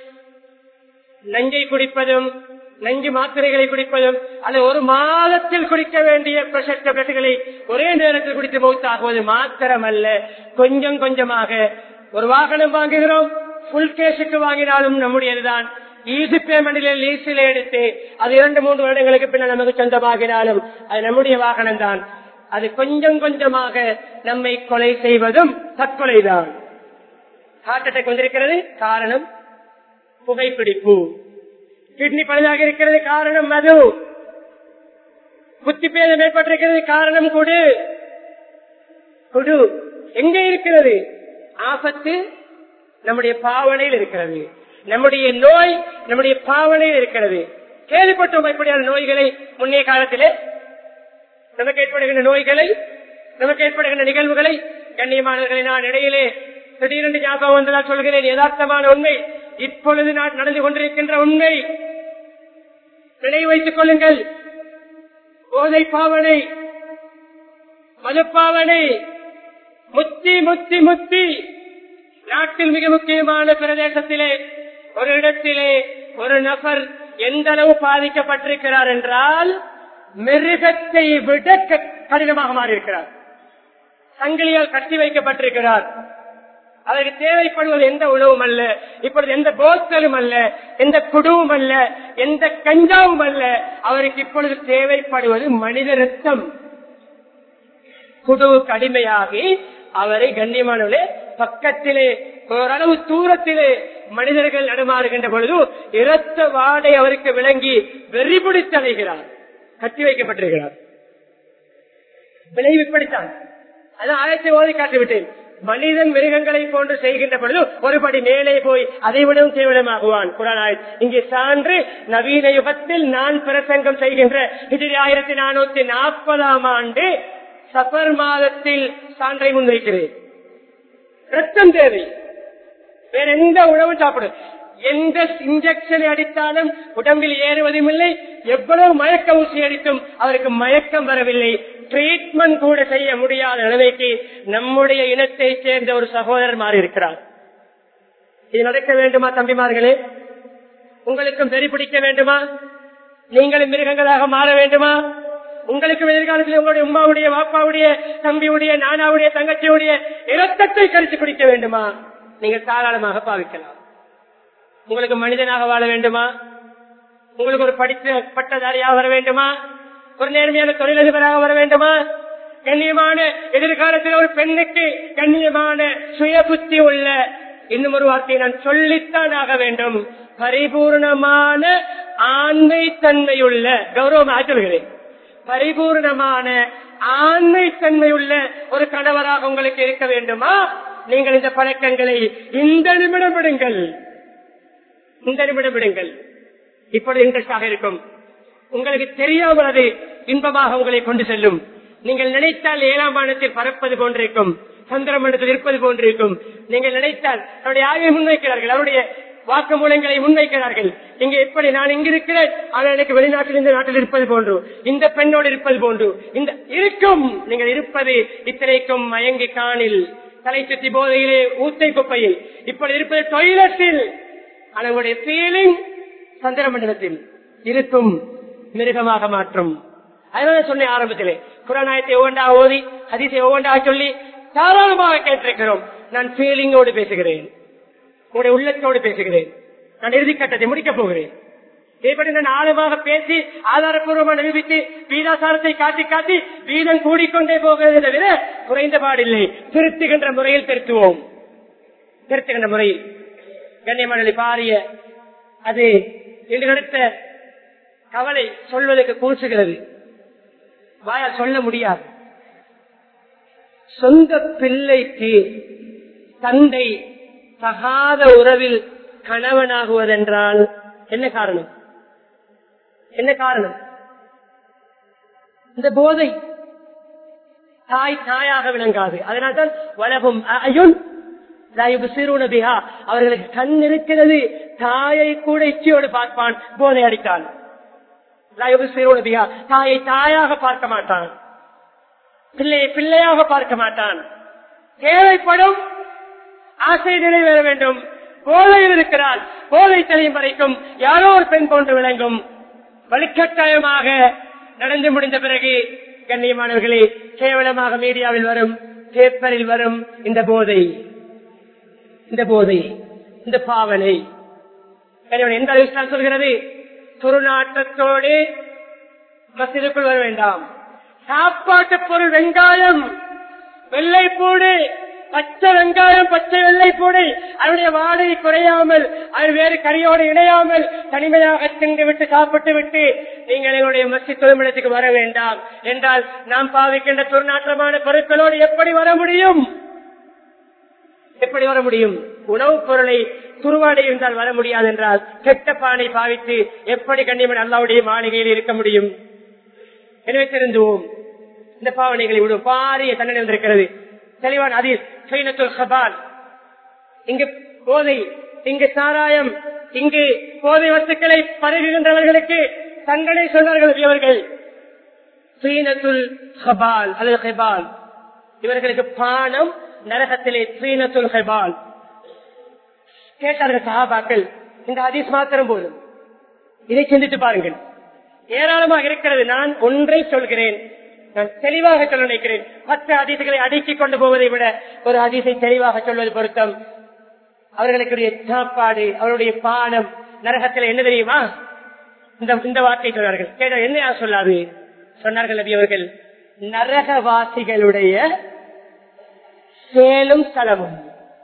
Speaker 1: நஞ்சை குடிப்பதும் நஞ்சு மாத்திரைகளை குடிப்பதும் அல்லது ஒரு மாதத்தில் குடிக்க வேண்டிய பிரஷர் டேப்லெட்டுகளை ஒரே நேரத்தில் குடித்து மௌத்தாகுவது மாத்திரம் அல்ல கொஞ்சம் கொஞ்சமாக ஒரு வாகனம் வாங்குகிறோம் புல் கேஷுக்கு வாங்கினாலும் நம்முடையதுதான் ஈஸி பேமெண்டில் லீஸில் எடுத்து அது இரண்டு மூன்று வருடங்களுக்கு பின்னர் நமக்கு சொந்தமாகினாலும் அது நம்முடைய வாகனம் தான் அது கொஞ்சம் கொஞ்சமாக நம்மை கொலை செய்வதும் தற்கொலைதான் ஹார்ட் அட்டாக் வந்திருக்கிறது காரணம் புகைப்பிடிப்பு கிட்னி பழுதாக இருக்கிறது காரணம் மது புத்தி பேதம் ஏற்பட்டிருக்கிறது காரணம் குடு குடு எங்க இருக்கிறது ஆபத்து நம்முடைய பாவனையில் இருக்கிறது நம்முடைய நோய் நம்முடைய பாவனையில் இருக்கிறது கேள்விப்பட்டோம் இப்படியான நோய்களை முன்னைய காலத்திலே நமக்கு ஏற்படுகின்ற நோய்களை நமக்கு ஏற்படுகின்ற நிகழ்வுகளை கண்ணியமானவர்களை நான் இடையிலே திடீரென்று ஞாபகம் வந்ததால் சொல்கிறேன் யதார்த்தமான உண்மை இப்பொழுது நான் நடந்து கொண்டிருக்கின்ற உண்மை நினைவு வைத்துக் கொள்ளுங்கள் போதை பாவனை மதுப்பாவனை முத்தி முத்தி முத்தி நாட்டில் மிக முக்கியமான பிரதேசத்திலே ஒரு இடத்திலே ஒரு நபர் எந்த அளவு பாதிக்கப்பட்டிருக்கிறார் என்றால் மிருகத்தை விட க- கடினமாக மாறியிருக்கிறார் சங்கிலியால் கட்டி வைக்கப்பட்டிருக்கிறார் அதற்கு தேவைப்படுவது எந்த உணவும் அல்ல இப்பொழுது எந்த போத்தலும் அல்ல எந்த குடுவும் அல்ல எந்த கஞ்சாவும் அல்ல அவருக்கு இப்பொழுது தேவைப்படுவது மனித ரத்தம் குடுவுக்கு அடிமையாகி அவரை கண்ணியமானவர்களே பக்கத்திலே ஓரளவு தூரத்திலே மனிதர்கள் நடமாறுகின்ற பொழுது இரத்த வாடை அவருக்கு விளங்கி வெறி பிடித்து அலைகிறார் கட்டி வைக்கப்பட்டிருக்கிறார் விளைவு இப்படித்தான் அதான் ஆயத்தை ஓதி காட்டிவிட்டேன் மனிதன் மிருகங்களை போன்று செய்கின்ற பொழுது ஒருபடி மேலே போய் அதை விடவும் கேவலமாகுவான் குரானாய் இங்கே சான்று நவீன யுகத்தில் நான் பிரசங்கம் செய்கின்ற இது ஆயிரத்தி நானூத்தி நாற்பதாம் ஆண்டு சபர் மாதத்தில் சான்றை முன்வைக்கிறேன் ரத்தம் தேவை வேற எந்த உணவும் சாப்பிடும் எந்த இன்ஜெக்ஷனை அடித்தாலும் உடம்பில் ஏறுவதும் இல்லை எவ்வளவு மயக்க ஊசி அடித்தும் அவருக்கு மயக்கம் வரவில்லை ட்ரீட்மெண்ட் கூட செய்ய முடியாத நிலைமைக்கு நம்முடைய இனத்தை சேர்ந்த ஒரு சகோதரர் மாறி இருக்கிறார் இது நடக்க வேண்டுமா தம்பிமார்களே உங்களுக்கும் வெறி பிடிக்க வேண்டுமா நீங்களும் மிருகங்களாக மாற வேண்டுமா உங்களுக்கு எதிர்காலத்தில் உங்களுடைய உமாவுடைய வாப்பாவுடைய தம்பியுடைய நானாவுடைய தங்கச்சியுடைய இரத்தத்தை கருத்து குடிக்க வேண்டுமா நீங்கள் தாராளமாக பாவிக்கலாம் உங்களுக்கு மனிதனாக வாழ வேண்டுமா உங்களுக்கு ஒரு படித்த பட்டதாரியாக வர வேண்டுமா ஒரு நேர்மையான தொழிலதிபராக வர வேண்டுமா கண்ணியமான எதிர்காலத்தில் ஒரு பெண்ணுக்கு கண்ணியமான சுய புத்தி உள்ள இன்னும் ஒரு வார்த்தையை நான் சொல்லித்தான் ஆக வேண்டும் பரிபூர்ணமான ஆண்மை தன்மையுள்ள கௌரவமாக சொல்கிறேன் பரிபூர்ணமான ஆண்மை தன்மையுள்ள ஒரு கணவராக உங்களுக்கு இருக்க வேண்டுமா நீங்கள் இந்த பழக்கங்களை இந்த நிமிடம் விடுங்கள் இந்த நிமிடம் விடுங்கள் இப்பொழுது இன்ட்ரெஸ்டாக இருக்கும் உங்களுக்கு தெரியாமல் அது இன்பமாக உங்களை கொண்டு செல்லும் நீங்கள் நினைத்தால் ஏழாம் வானத்தில் பறப்பது போன்றிருக்கும் சந்திர மண்டலத்தில் இருப்பது போன்றிருக்கும் நீங்கள் நினைத்தால் அவருடைய ஆய்வை முன்வைக்கிறார்கள் அவருடைய வாக்குமூலங்களை முன்வைக்கிறார்கள் இங்க எப்படி நான் இங்க இருக்கிறேன் ஆனால் எனக்கு வெளிநாட்டில் இந்த நாட்டில் இருப்பது போன்று இந்த பெண்ணோடு இருப்பது போன்று இந்த இருக்கும் நீங்கள் இருப்பது இத்தனைக்கும் மயங்கி காணில் தலை சுத்தி போதையிலே ஊத்தை குப்பையில் இப்படி இருப்பது டொய்லெட்டில் ஆனால் உங்களுடைய ஃபீலிங் சந்திர மண்டலத்தில் இருக்கும் மிருகமாக மாற்றும் அதனால சொன்னேன் ஆரம்பத்திலே குரானாயத்தை ஒவ்வொன்றாக ஓதி ஹதீஸை ஒவ்வொன்றாக சொல்லி தாராளமாக கேட்டிருக்கிறோம் நான் ஃபீலிங்கோடு பேசுகிறேன் உங்களுடைய உள்ளத்தோடு பேசுகிறேன் நான் இறுதி கட்டத்தை முடிக்கப் போகிறேன் இதேபடி நான் ஆழமாக பேசி ஆதாரப்பூர்வமாக நிரூபித்து வீதாசாரத்தை காட்டி காட்டி வீதம் கூடிக்கொண்டே போகிறதை தவிர குறைந்தபாடில்லை திருத்துகின்ற முறையில் திருத்துவோம் திருத்துகின்ற முறையில் கண்ணியமணி பாரிய அது இன்று நடத்த கவலை சொல்வதற்கு கூசுகிறது வாயால் சொல்ல முடியாது சொந்த பிள்ளைக்கு தந்தை தகாத உறவில் கணவனாகுவதென்றால் என்ன காரணம் என்ன காரணம் இந்த போதை தாய் தாயாக விளங்காது அதனால்தான் வலகும் அயுன் சிறுநபிகா அவர்களுக்கு கண் இருக்கிறது தாயை கூட இச்சையோடு பார்ப்பான் போதை அடித்தான் சிறுநபிகா தாயை தாயாக பார்க்க மாட்டான் பிள்ளையை பிள்ளையாக பார்க்க மாட்டான் தேவைப்படும் ஆசை நிறைவேற வேண்டும் போதையில் இருக்கிறான் போதை தெரியும் வரைக்கும் யாரோ ஒரு பெண் போன்று விளங்கும் வலுக்கட்டாயமாக நடந்து முடிந்த பிறகு கண்ணியமானவர்களே கேவலமாக மீடியாவில் வரும் பேப்பரில் வரும் இந்த போதை இந்த போதை இந்த பாவனை எந்த அளவு சொல்கிறது துருநாட்டத்தோடு மசிதுக்குள் வர வேண்டாம் சாப்பாட்டு பொருள் வெங்காயம் வெள்ளை பூடு பச்சை வெங்காயம் பச்சை வெள்ளை பூடு அதனுடைய வாடகை குறையாமல் அது வேறு கறியோடு இணையாமல் தனிமையாக தின்று விட்டு சாப்பிட்டு விட்டு நீங்கள் எங்களுடைய மசி தொழில்மிடத்துக்கு வர வேண்டாம் என்றால் நாம் பாவிக்கின்ற துர்நாற்றமான பொருட்களோடு எப்படி வர முடியும் எப்படி வர முடியும் உணவுப் பொருளை துருவாடை இருந்தால் வர முடியாது என்றால் கெட்ட பானை பாவித்து எப்படி கண்ணியமன் அல்லாவுடைய மாளிகையில் இருக்க முடியும் எனவே தெரிந்துவோம் இந்த பாவனைகளை விடும் பாரிய தண்டனை வந்திருக்கிறது தெளிவான அதில் இங்கு போதை இங்கு சாராயம் இங்கு போதை வஸ்துக்களை பருகுகின்றவர்களுக்கு தண்டனை சொன்னார்கள் இவர்கள் சீனத்துல் ஹபால் அல்லது ஹெபால் இவர்களுக்கு பானம் நரகத்திலே சீனத்துல் ஹெபால் கேட்டார்கள் சஹாபாக்கள் இந்த ஹதீஸ் மாத்திரம் போதும் இதை சிந்தித்து பாருங்கள் ஏராளமாக இருக்கிறது நான் ஒன்றை சொல்கிறேன் நான் தெளிவாக சொல்ல நினைக்கிறேன் மற்ற அதிசைகளை அடுக்கிக் கொண்டு போவதை விட ஒரு அதிசை தெளிவாக சொல்வது பொருத்தம் அவர்களுக்குரிய சாப்பாடு அவருடைய பானம் நரகத்தில் என்ன தெரியுமா இந்த இந்த வார்த்தை சொன்னார்கள் கேட்ட என்ன சொல்லாது சொன்னார்கள் நபி அவர்கள் நரகவாசிகளுடைய சேலும் ஸ்தலமும்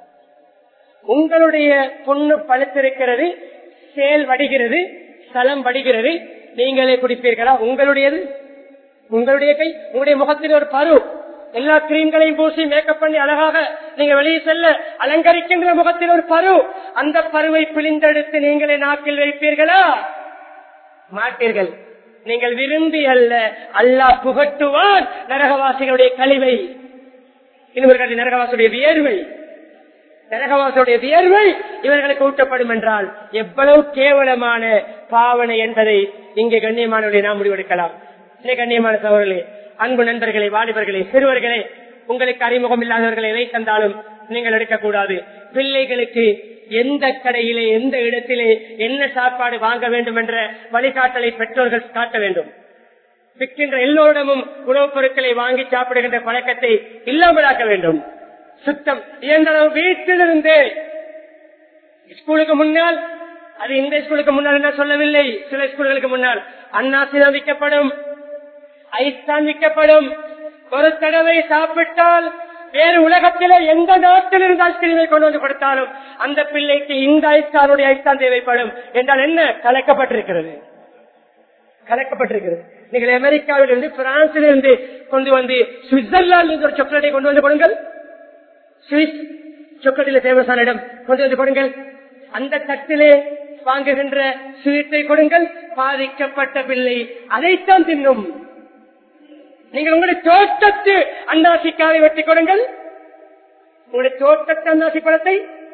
Speaker 1: உங்களுடைய பொண்ணு பழுத்திருக்கிறது சேல் வடிகிறது ஸ்தலம் வடிகிறது நீங்களே குடிப்பீர்களா உங்களுடையது உங்களுடைய கை உங்களுடைய முகத்தில் ஒரு பரு எல்லா கிரீம்களையும் பூசி மேக்கப் பண்ணி அழகாக நீங்க வெளியே செல்ல அலங்கரிக்கின்ற முகத்தில் ஒரு பரு அந்த பருவை பிழிந்தெடுத்து நீங்களே நாக்கில் வைப்பீர்களா மாட்டீர்கள் நீங்கள் விரும்பி அல்ல அல்லாஹ் புகட்டுவான் நரகவாசிகளுடைய கழிவை இன்னொரு நரகவாசியுடைய வியர்வை நரகவாசியுடைய வியர்வை இவர்களுக்கு ஊட்டப்படும் என்றால் எவ்வளவு கேவலமான பாவனை என்பதை இங்கே கண்ணியமானவர்களை நாம் முடிவெடுக்கலாம் கண்ணியமான சோழர்களே அன்பு நண்பர்களே வாலிபர்களே சிறுவர்களே உங்களுக்கு அறிமுகம் இல்லாதவர்களை எதை தந்தாலும் நீங்கள் எடுக்கக்கூடாது பிள்ளைகளுக்கு எந்த கடையிலே எந்த இடத்திலே என்ன சாப்பாடு வாங்க வேண்டும் என்ற வழிகாட்டலை பெற்றோர்கள் காட்ட வேண்டும் விற்கின்ற எல்லோரிடமும் உணவுப் பொருட்களை வாங்கி சாப்பிடுகின்ற பழக்கத்தை இல்லாமலாக்க வேண்டும் சுத்தம் இயன்றளவு வீட்டிலிருந்தே ஸ்கூலுக்கு முன்னால் அது இந்த ஸ்கூலுக்கு முன்னால் என்ன சொல்லவில்லை சில ஸ்கூல்களுக்கு முன்னால் அன்னாசிதான் விற்கப்படும் ஐஸ் தான் விற்கப்படும் ஒரு தடவை சாப்பிட்டால் வேறு உலகத்திலே எந்த நாட்டில் இருந்து ஐஸ்கிரீமை கொண்டு வந்து கொடுத்தாலும் அந்த பிள்ளைக்கு இந்த ஐஸ்காருடைய ஐஸ் தான் தேவைப்படும் என்றால் என்ன கலக்கப்பட்டிருக்கிறது கலக்கப்பட்டிருக்கிறது நீங்கள் அமெரிக்காவில் இருந்து பிரான்சில் இருந்து கொண்டு வந்து சுவிட்சர்லாந்து இருந்து ஒரு சாக்லேட்டை கொண்டு வந்து கொடுங்கள் சுவிஸ் சாக்லேட்டில் ஃபேமஸான இடம் கொண்டு வந்து கொடுங்கள் அந்த தட்டிலே வாங்குகின்ற ஸ்வீட்டை கொடுங்கள் பாதிக்கப்பட்ட பிள்ளை அதைத்தான் தின்னும் நீங்கள் உங்களுடைய தோட்டத்து அன்னாசிக்காவை வெட்டி கொடுங்கள் உங்களுடைய தோட்டத்து அன்னாசி பழத்தை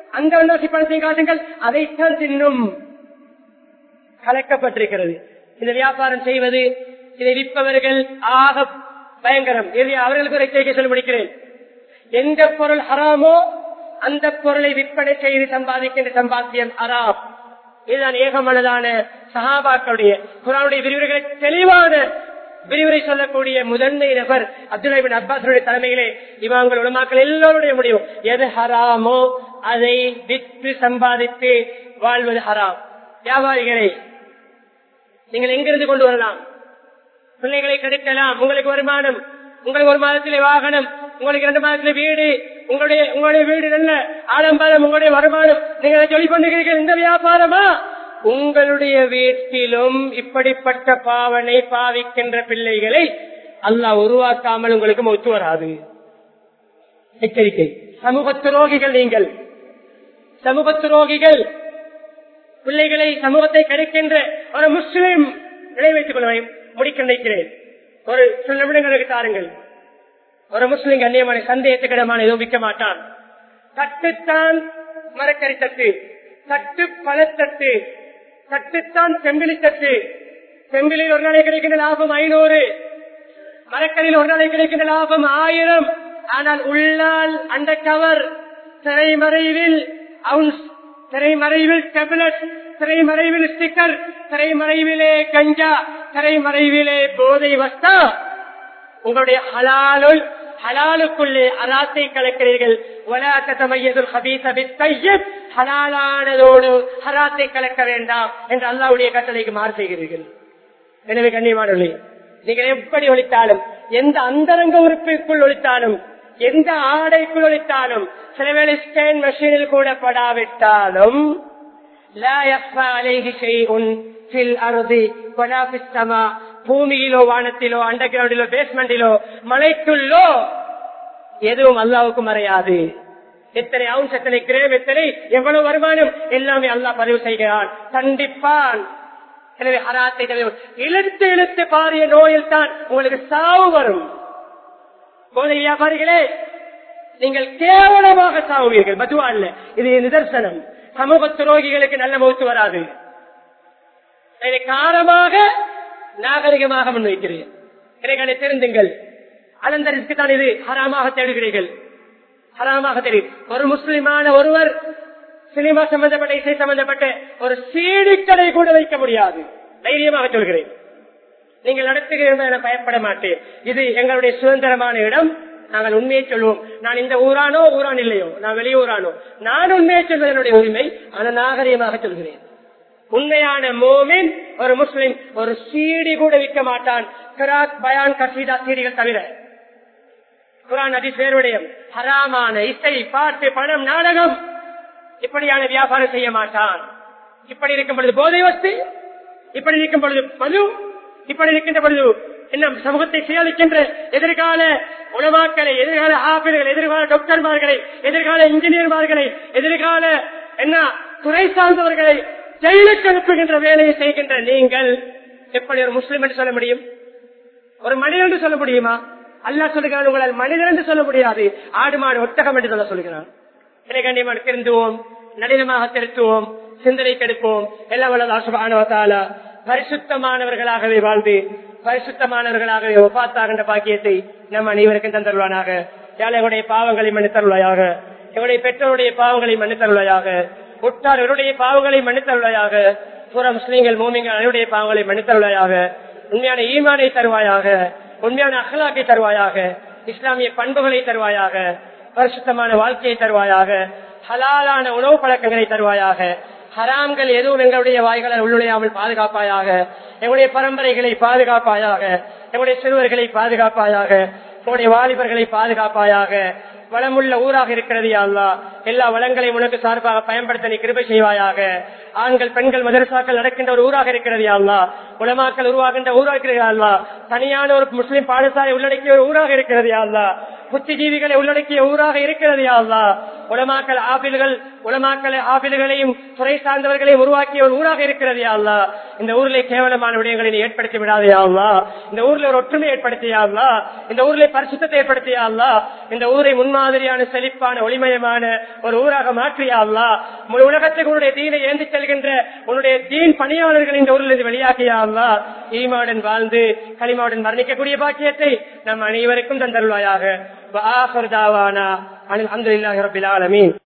Speaker 1: அந்த அன்னாசி பழத்தையும் காட்டுங்கள் அதைத்தான் தின்னும் கலக்கப்பட்டிருக்கிறது இந்த வியாபாரம் செய்வது இதை விற்பவர்கள் ஆக பயங்கரம் இது அவர்களுக்கு ஒரு எச்சரிக்கை சொல்லி முடிக்கிறேன் எந்த பொருள் ஹராமோ அந்த பொருளை விற்பனை செய்து சம்பாதிக்கின்ற சம்பாத்தியம் ஹராம் இதுதான் ஏகமனதான சஹாபாக்களுடைய குரானுடைய விரிவுரைகளை தெளிவான விரிவுரை சொல்லக்கூடிய முதன்மை நபர் அப்துல்லாபின் அப்பாசனுடைய தலைமையிலே இவங்கள் உலமாக்கள் எல்லோருடைய முடியும் எது ஹராமோ அதை விற்று சம்பாதித்து வாழ்வது ஹராம் வியாபாரிகளை நீங்கள் எங்கிருந்து கொண்டு வரலாம் பிள்ளைகளை கெடுக்கலாம் உங்களுக்கு வருமானம் உங்களுக்கு ஒரு மாதத்திலே வாகனம் உங்களுக்கு இரண்டு மாதத்திலே வீடு உங்களுடைய உங்களுடைய வீடு நல்ல ஆடம்பரம் உங்களுடைய வருமானம் நீங்கள் சொல்லி பண்ணுகிறீர்கள் இந்த வியாபாரமா உங்களுடைய வீட்டிலும் இப்படிப்பட்ட பாவனை பாவிக்கின்ற பிள்ளைகளை அல்லாஹ் உருவாக்காமல் உங்களுக்கு ஒத்து வராது எச்சரிக்கை சமூக துரோகிகள் நீங்கள் சமூக துரோகிகள் பிள்ளைகளை சமூகத்தை கிடைக்கின்ற ஒரு முஸ்லிம் நினைவைத்துக் கொள்ள முடிக்க நினைக்கிறேன் ஒரு சில நிமிடங்களுக்கு தாருங்கள் ஒரு முஸ்லிம் கண்ணியமான சந்தேகத்துக்கிடமான எதுவும் விற்க மாட்டான் தட்டுத்தான் மரக்கறி தட்டு தட்டு பழத்தட்டு தட்டுத்தான் செம்பிலி தட்டு செம்பிலில் ஒரு நாளை கிடைக்கின்ற லாபம் ஐநூறு மரக்கறியில் ஒரு நாளை கிடைக்கின்ற லாபம் ஆயிரம் ஆனால் உள்ளால் அந்த கவர் திரைமறைவில் அவுன்ஸ் திரைமறைவில் டெப்லெட் திரைமறைவில் ஸ்டிக்கர் திரைமறைவிலே கஞ்சா திரைமறைவிலே போதை வஸ்தா உங்களுடைய ஹலாலுள் ஹலாலுக்குள்ளே அராத்தை கலக்கிறீர்கள் ஹலாலானதோடு ஹராத்தை கலக்க வேண்டாம் என்று அல்லாவுடைய கட்டளைக்கு மாறு செய்கிறீர்கள் எனவே கண்ணியமானவர்களே நீங்கள் எப்படி ஒழித்தாலும் எந்த அந்தரங்க உறுப்பிற்குள் ஒழித்தாலும் எந்த ஆடைக்குள் ஒழித்தாலும் சில வேளை ஸ்கேன் மெஷினில் கூட படாவிட்டாலும் பூமியிலோ வானத்திலோ அண்டர் கிரவுண்டிலோ பேஸ்மெண்டிலோ மலைக்குள்ளோ எதுவும் அல்லாவுக்கு மறையாது எத்தனை அவுன்ஸ் எத்தனை கிரேம் எத்தனை எவ்வளவு வருமானம் எல்லாமே அல்லா பதிவு செய்கிறான் கண்டிப்பான் எனவே ஹராத்தை இழுத்து இழுத்து பாரிய நோயில் தான் உங்களுக்கு சாவு வரும் போதை வியாபாரிகளே நீங்கள் கேவலமாக சாவுவீர்கள் மதுவா அல்ல இது நிதர்சனம் சமூக துரோகிகளுக்கு நல்ல மௌத்து வராது இதை காரமாக நாகரிகமாக முன்வைக்கிறேன் இதைகளை தெரிந்துங்கள் அலந்தரிற்கு தான் இது ஹராமாக தேடுகிறீர்கள் ஹராமாக தெரியும் ஒரு முஸ்லிமான ஒருவர் சினிமா சம்பந்தப்பட்ட இசை சம்பந்தப்பட்ட ஒரு சீடிக்கடை கூட வைக்க முடியாது தைரியமாக சொல்கிறேன் நீங்கள் நடத்துகிறீர்கள் என பயப்பட மாட்டேன் இது எங்களுடைய சுதந்திரமான இடம் நாங்கள் உண்மையை சொல்வோம் நான் இந்த ஊரானோ ஊரான் இல்லையோ நான் வெளியூரானோ நான் உண்மையை சொல்வது என்னுடைய உரிமை ஆனால் நாகரிகமாக சொல்கிறேன் உண்மையான மோமின் ஒரு முஸ்லிம் ஒரு சீடி கூட விற்க மாட்டான் கிராத் பயான் கசீதா சீடிகள் தவிர குரான் அதி பேருடைய ஹராமான இசை பாட்டு பணம் நாடகம் இப்படியான வியாபாரம் செய்ய மாட்டான் இப்படி இருக்கும் பொழுது போதை வஸ்து இப்படி இருக்கும் பொழுது மது இப்படி இருக்கின்ற பொழுது என்ன சமூகத்தை சீரழிக்கின்ற எதிர்கால உணவாக்களை எதிர்கால ஆப்பிள்கள் எதிர்கால டாக்டர்மார்களை எதிர்கால இன்ஜினியர்மார்களை எதிர்கால என்ன துறை சார்ந்தவர்களை ஜெயிலுக்கு அனுப்புகின்ற வேலையை செய்கின்ற நீங்கள் எப்படி ஒரு முஸ்லிம் என்று சொல்ல முடியும் ஒரு மனிதன் என்று சொல்ல முடியுமா அல்லா சொல்லுகிறான் உங்களால் மனிதன் என்று சொல்ல முடியாது ஆடு மாடு ஒட்டகம் என்று சொல்ல சொல்லுகிறான் இதை கண்டியமாக திருந்துவோம் நடினமாக திருத்துவோம் சிந்தனை கெடுப்போம் எல்லாம் வல்லதாசுபான பரிசுத்தமானவர்களாகவே வாழ்ந்து பரிசுத்தமானவர்களாகவே ஒப்பாத்தாகின்ற பாக்கியத்தை நம் அனைவருக்கும் தந்தருவானாக ஏழைகளுடைய பாவங்களை மன்னித்தருள்வாயாக எங்களுடைய பெற்றோருடைய பாவங்களை மன்னித்தருள்வாயாக உற்றார்களுடைய பாவங்களை மன்னித்தருள்வாயாக புற முஸ்லீம்கள் மூமிங்கள் அனைவருடைய பாவங்களை மன்னித்தருள்வாயாக உண்மையான ஈமானை தருவாயாக உண்மையான அகலாக்கை தருவாயாக இஸ்லாமிய பண்புகளை தருவாயாக பரிசுத்தமான வாழ்க்கையை தருவாயாக ஹலாலான உணவு பழக்கங்களை தருவாயாக ஹராம்கள் எதுவும் எங்களுடைய வாய்களை உள்ளுழையாமல் பாதுகாப்பாயாக எங்களுடைய பரம்பரைகளை பாதுகாப்பாயாக எங்களுடைய சிறுவர்களை பாதுகாப்பாயாக எங்களுடைய வாலிபர்களை பாதுகாப்பாயாக வளமுள்ள ஊராக இருக்கிறது அல்லா எல்லா வளங்களையும் உனக்கு சார்பாக பயன்படுத்த நீ கிருபை செய்வாயாக ஆண்கள் பெண்கள் மதரசாக்கள் நடக்கின்ற ஒரு ஊராக இருக்கிறது அல்லா உலமாக்கள் உருவாகின்ற ஊராக இருக்கிறது அல்லா தனியான ஒரு முஸ்லிம் பாடசாலை உள்ளடக்கிய ஒரு ஊராக இருக்கிறது அல்லா புத்திஜீவிகளை உள்ளடக்கிய ஊராக இருக்கிறது யா அல்லா உலமாக்கல் ஆபில்கள் உலமாக்கல் ஆபில்களையும் துறை சார்ந்தவர்களையும் உருவாக்கிய ஒரு ஊராக இருக்கிறது யா அல்லா இந்த ஊரிலே கேவலமான விடயங்களை நீ ஏற்படுத்தி விடாதே யா அல்லா இந்த ஊர்ல ஒரு ஒற்றுமை ஏற்படுத்தியா அல்லா இந்த ஊரிலே பரிசுத்தத்தை ஏற்படுத்தியா அல்லா இந்த ஊரை முன்மாதிரியான செழிப்பான ஒளிமயமான ஒரு ஊராக மாற்றியா அல்லா முழு உலகத்துக்கு உன்னுடைய தீனை ஏந்தி செல்கின்ற உன்னுடைய தீன் பணியாளர்கள் இந்த ஊரில் இருந்து வெளியாகியா அல்லா ஈமாவுடன் வாழ்ந்து களிமாவுடன் மரணிக்கக்கூடிய பாக்கியத்தை நம் அனைவருக்கும் தந்தருவாயாக அலமதுல்லாஹி ரபில் ஆலமீன்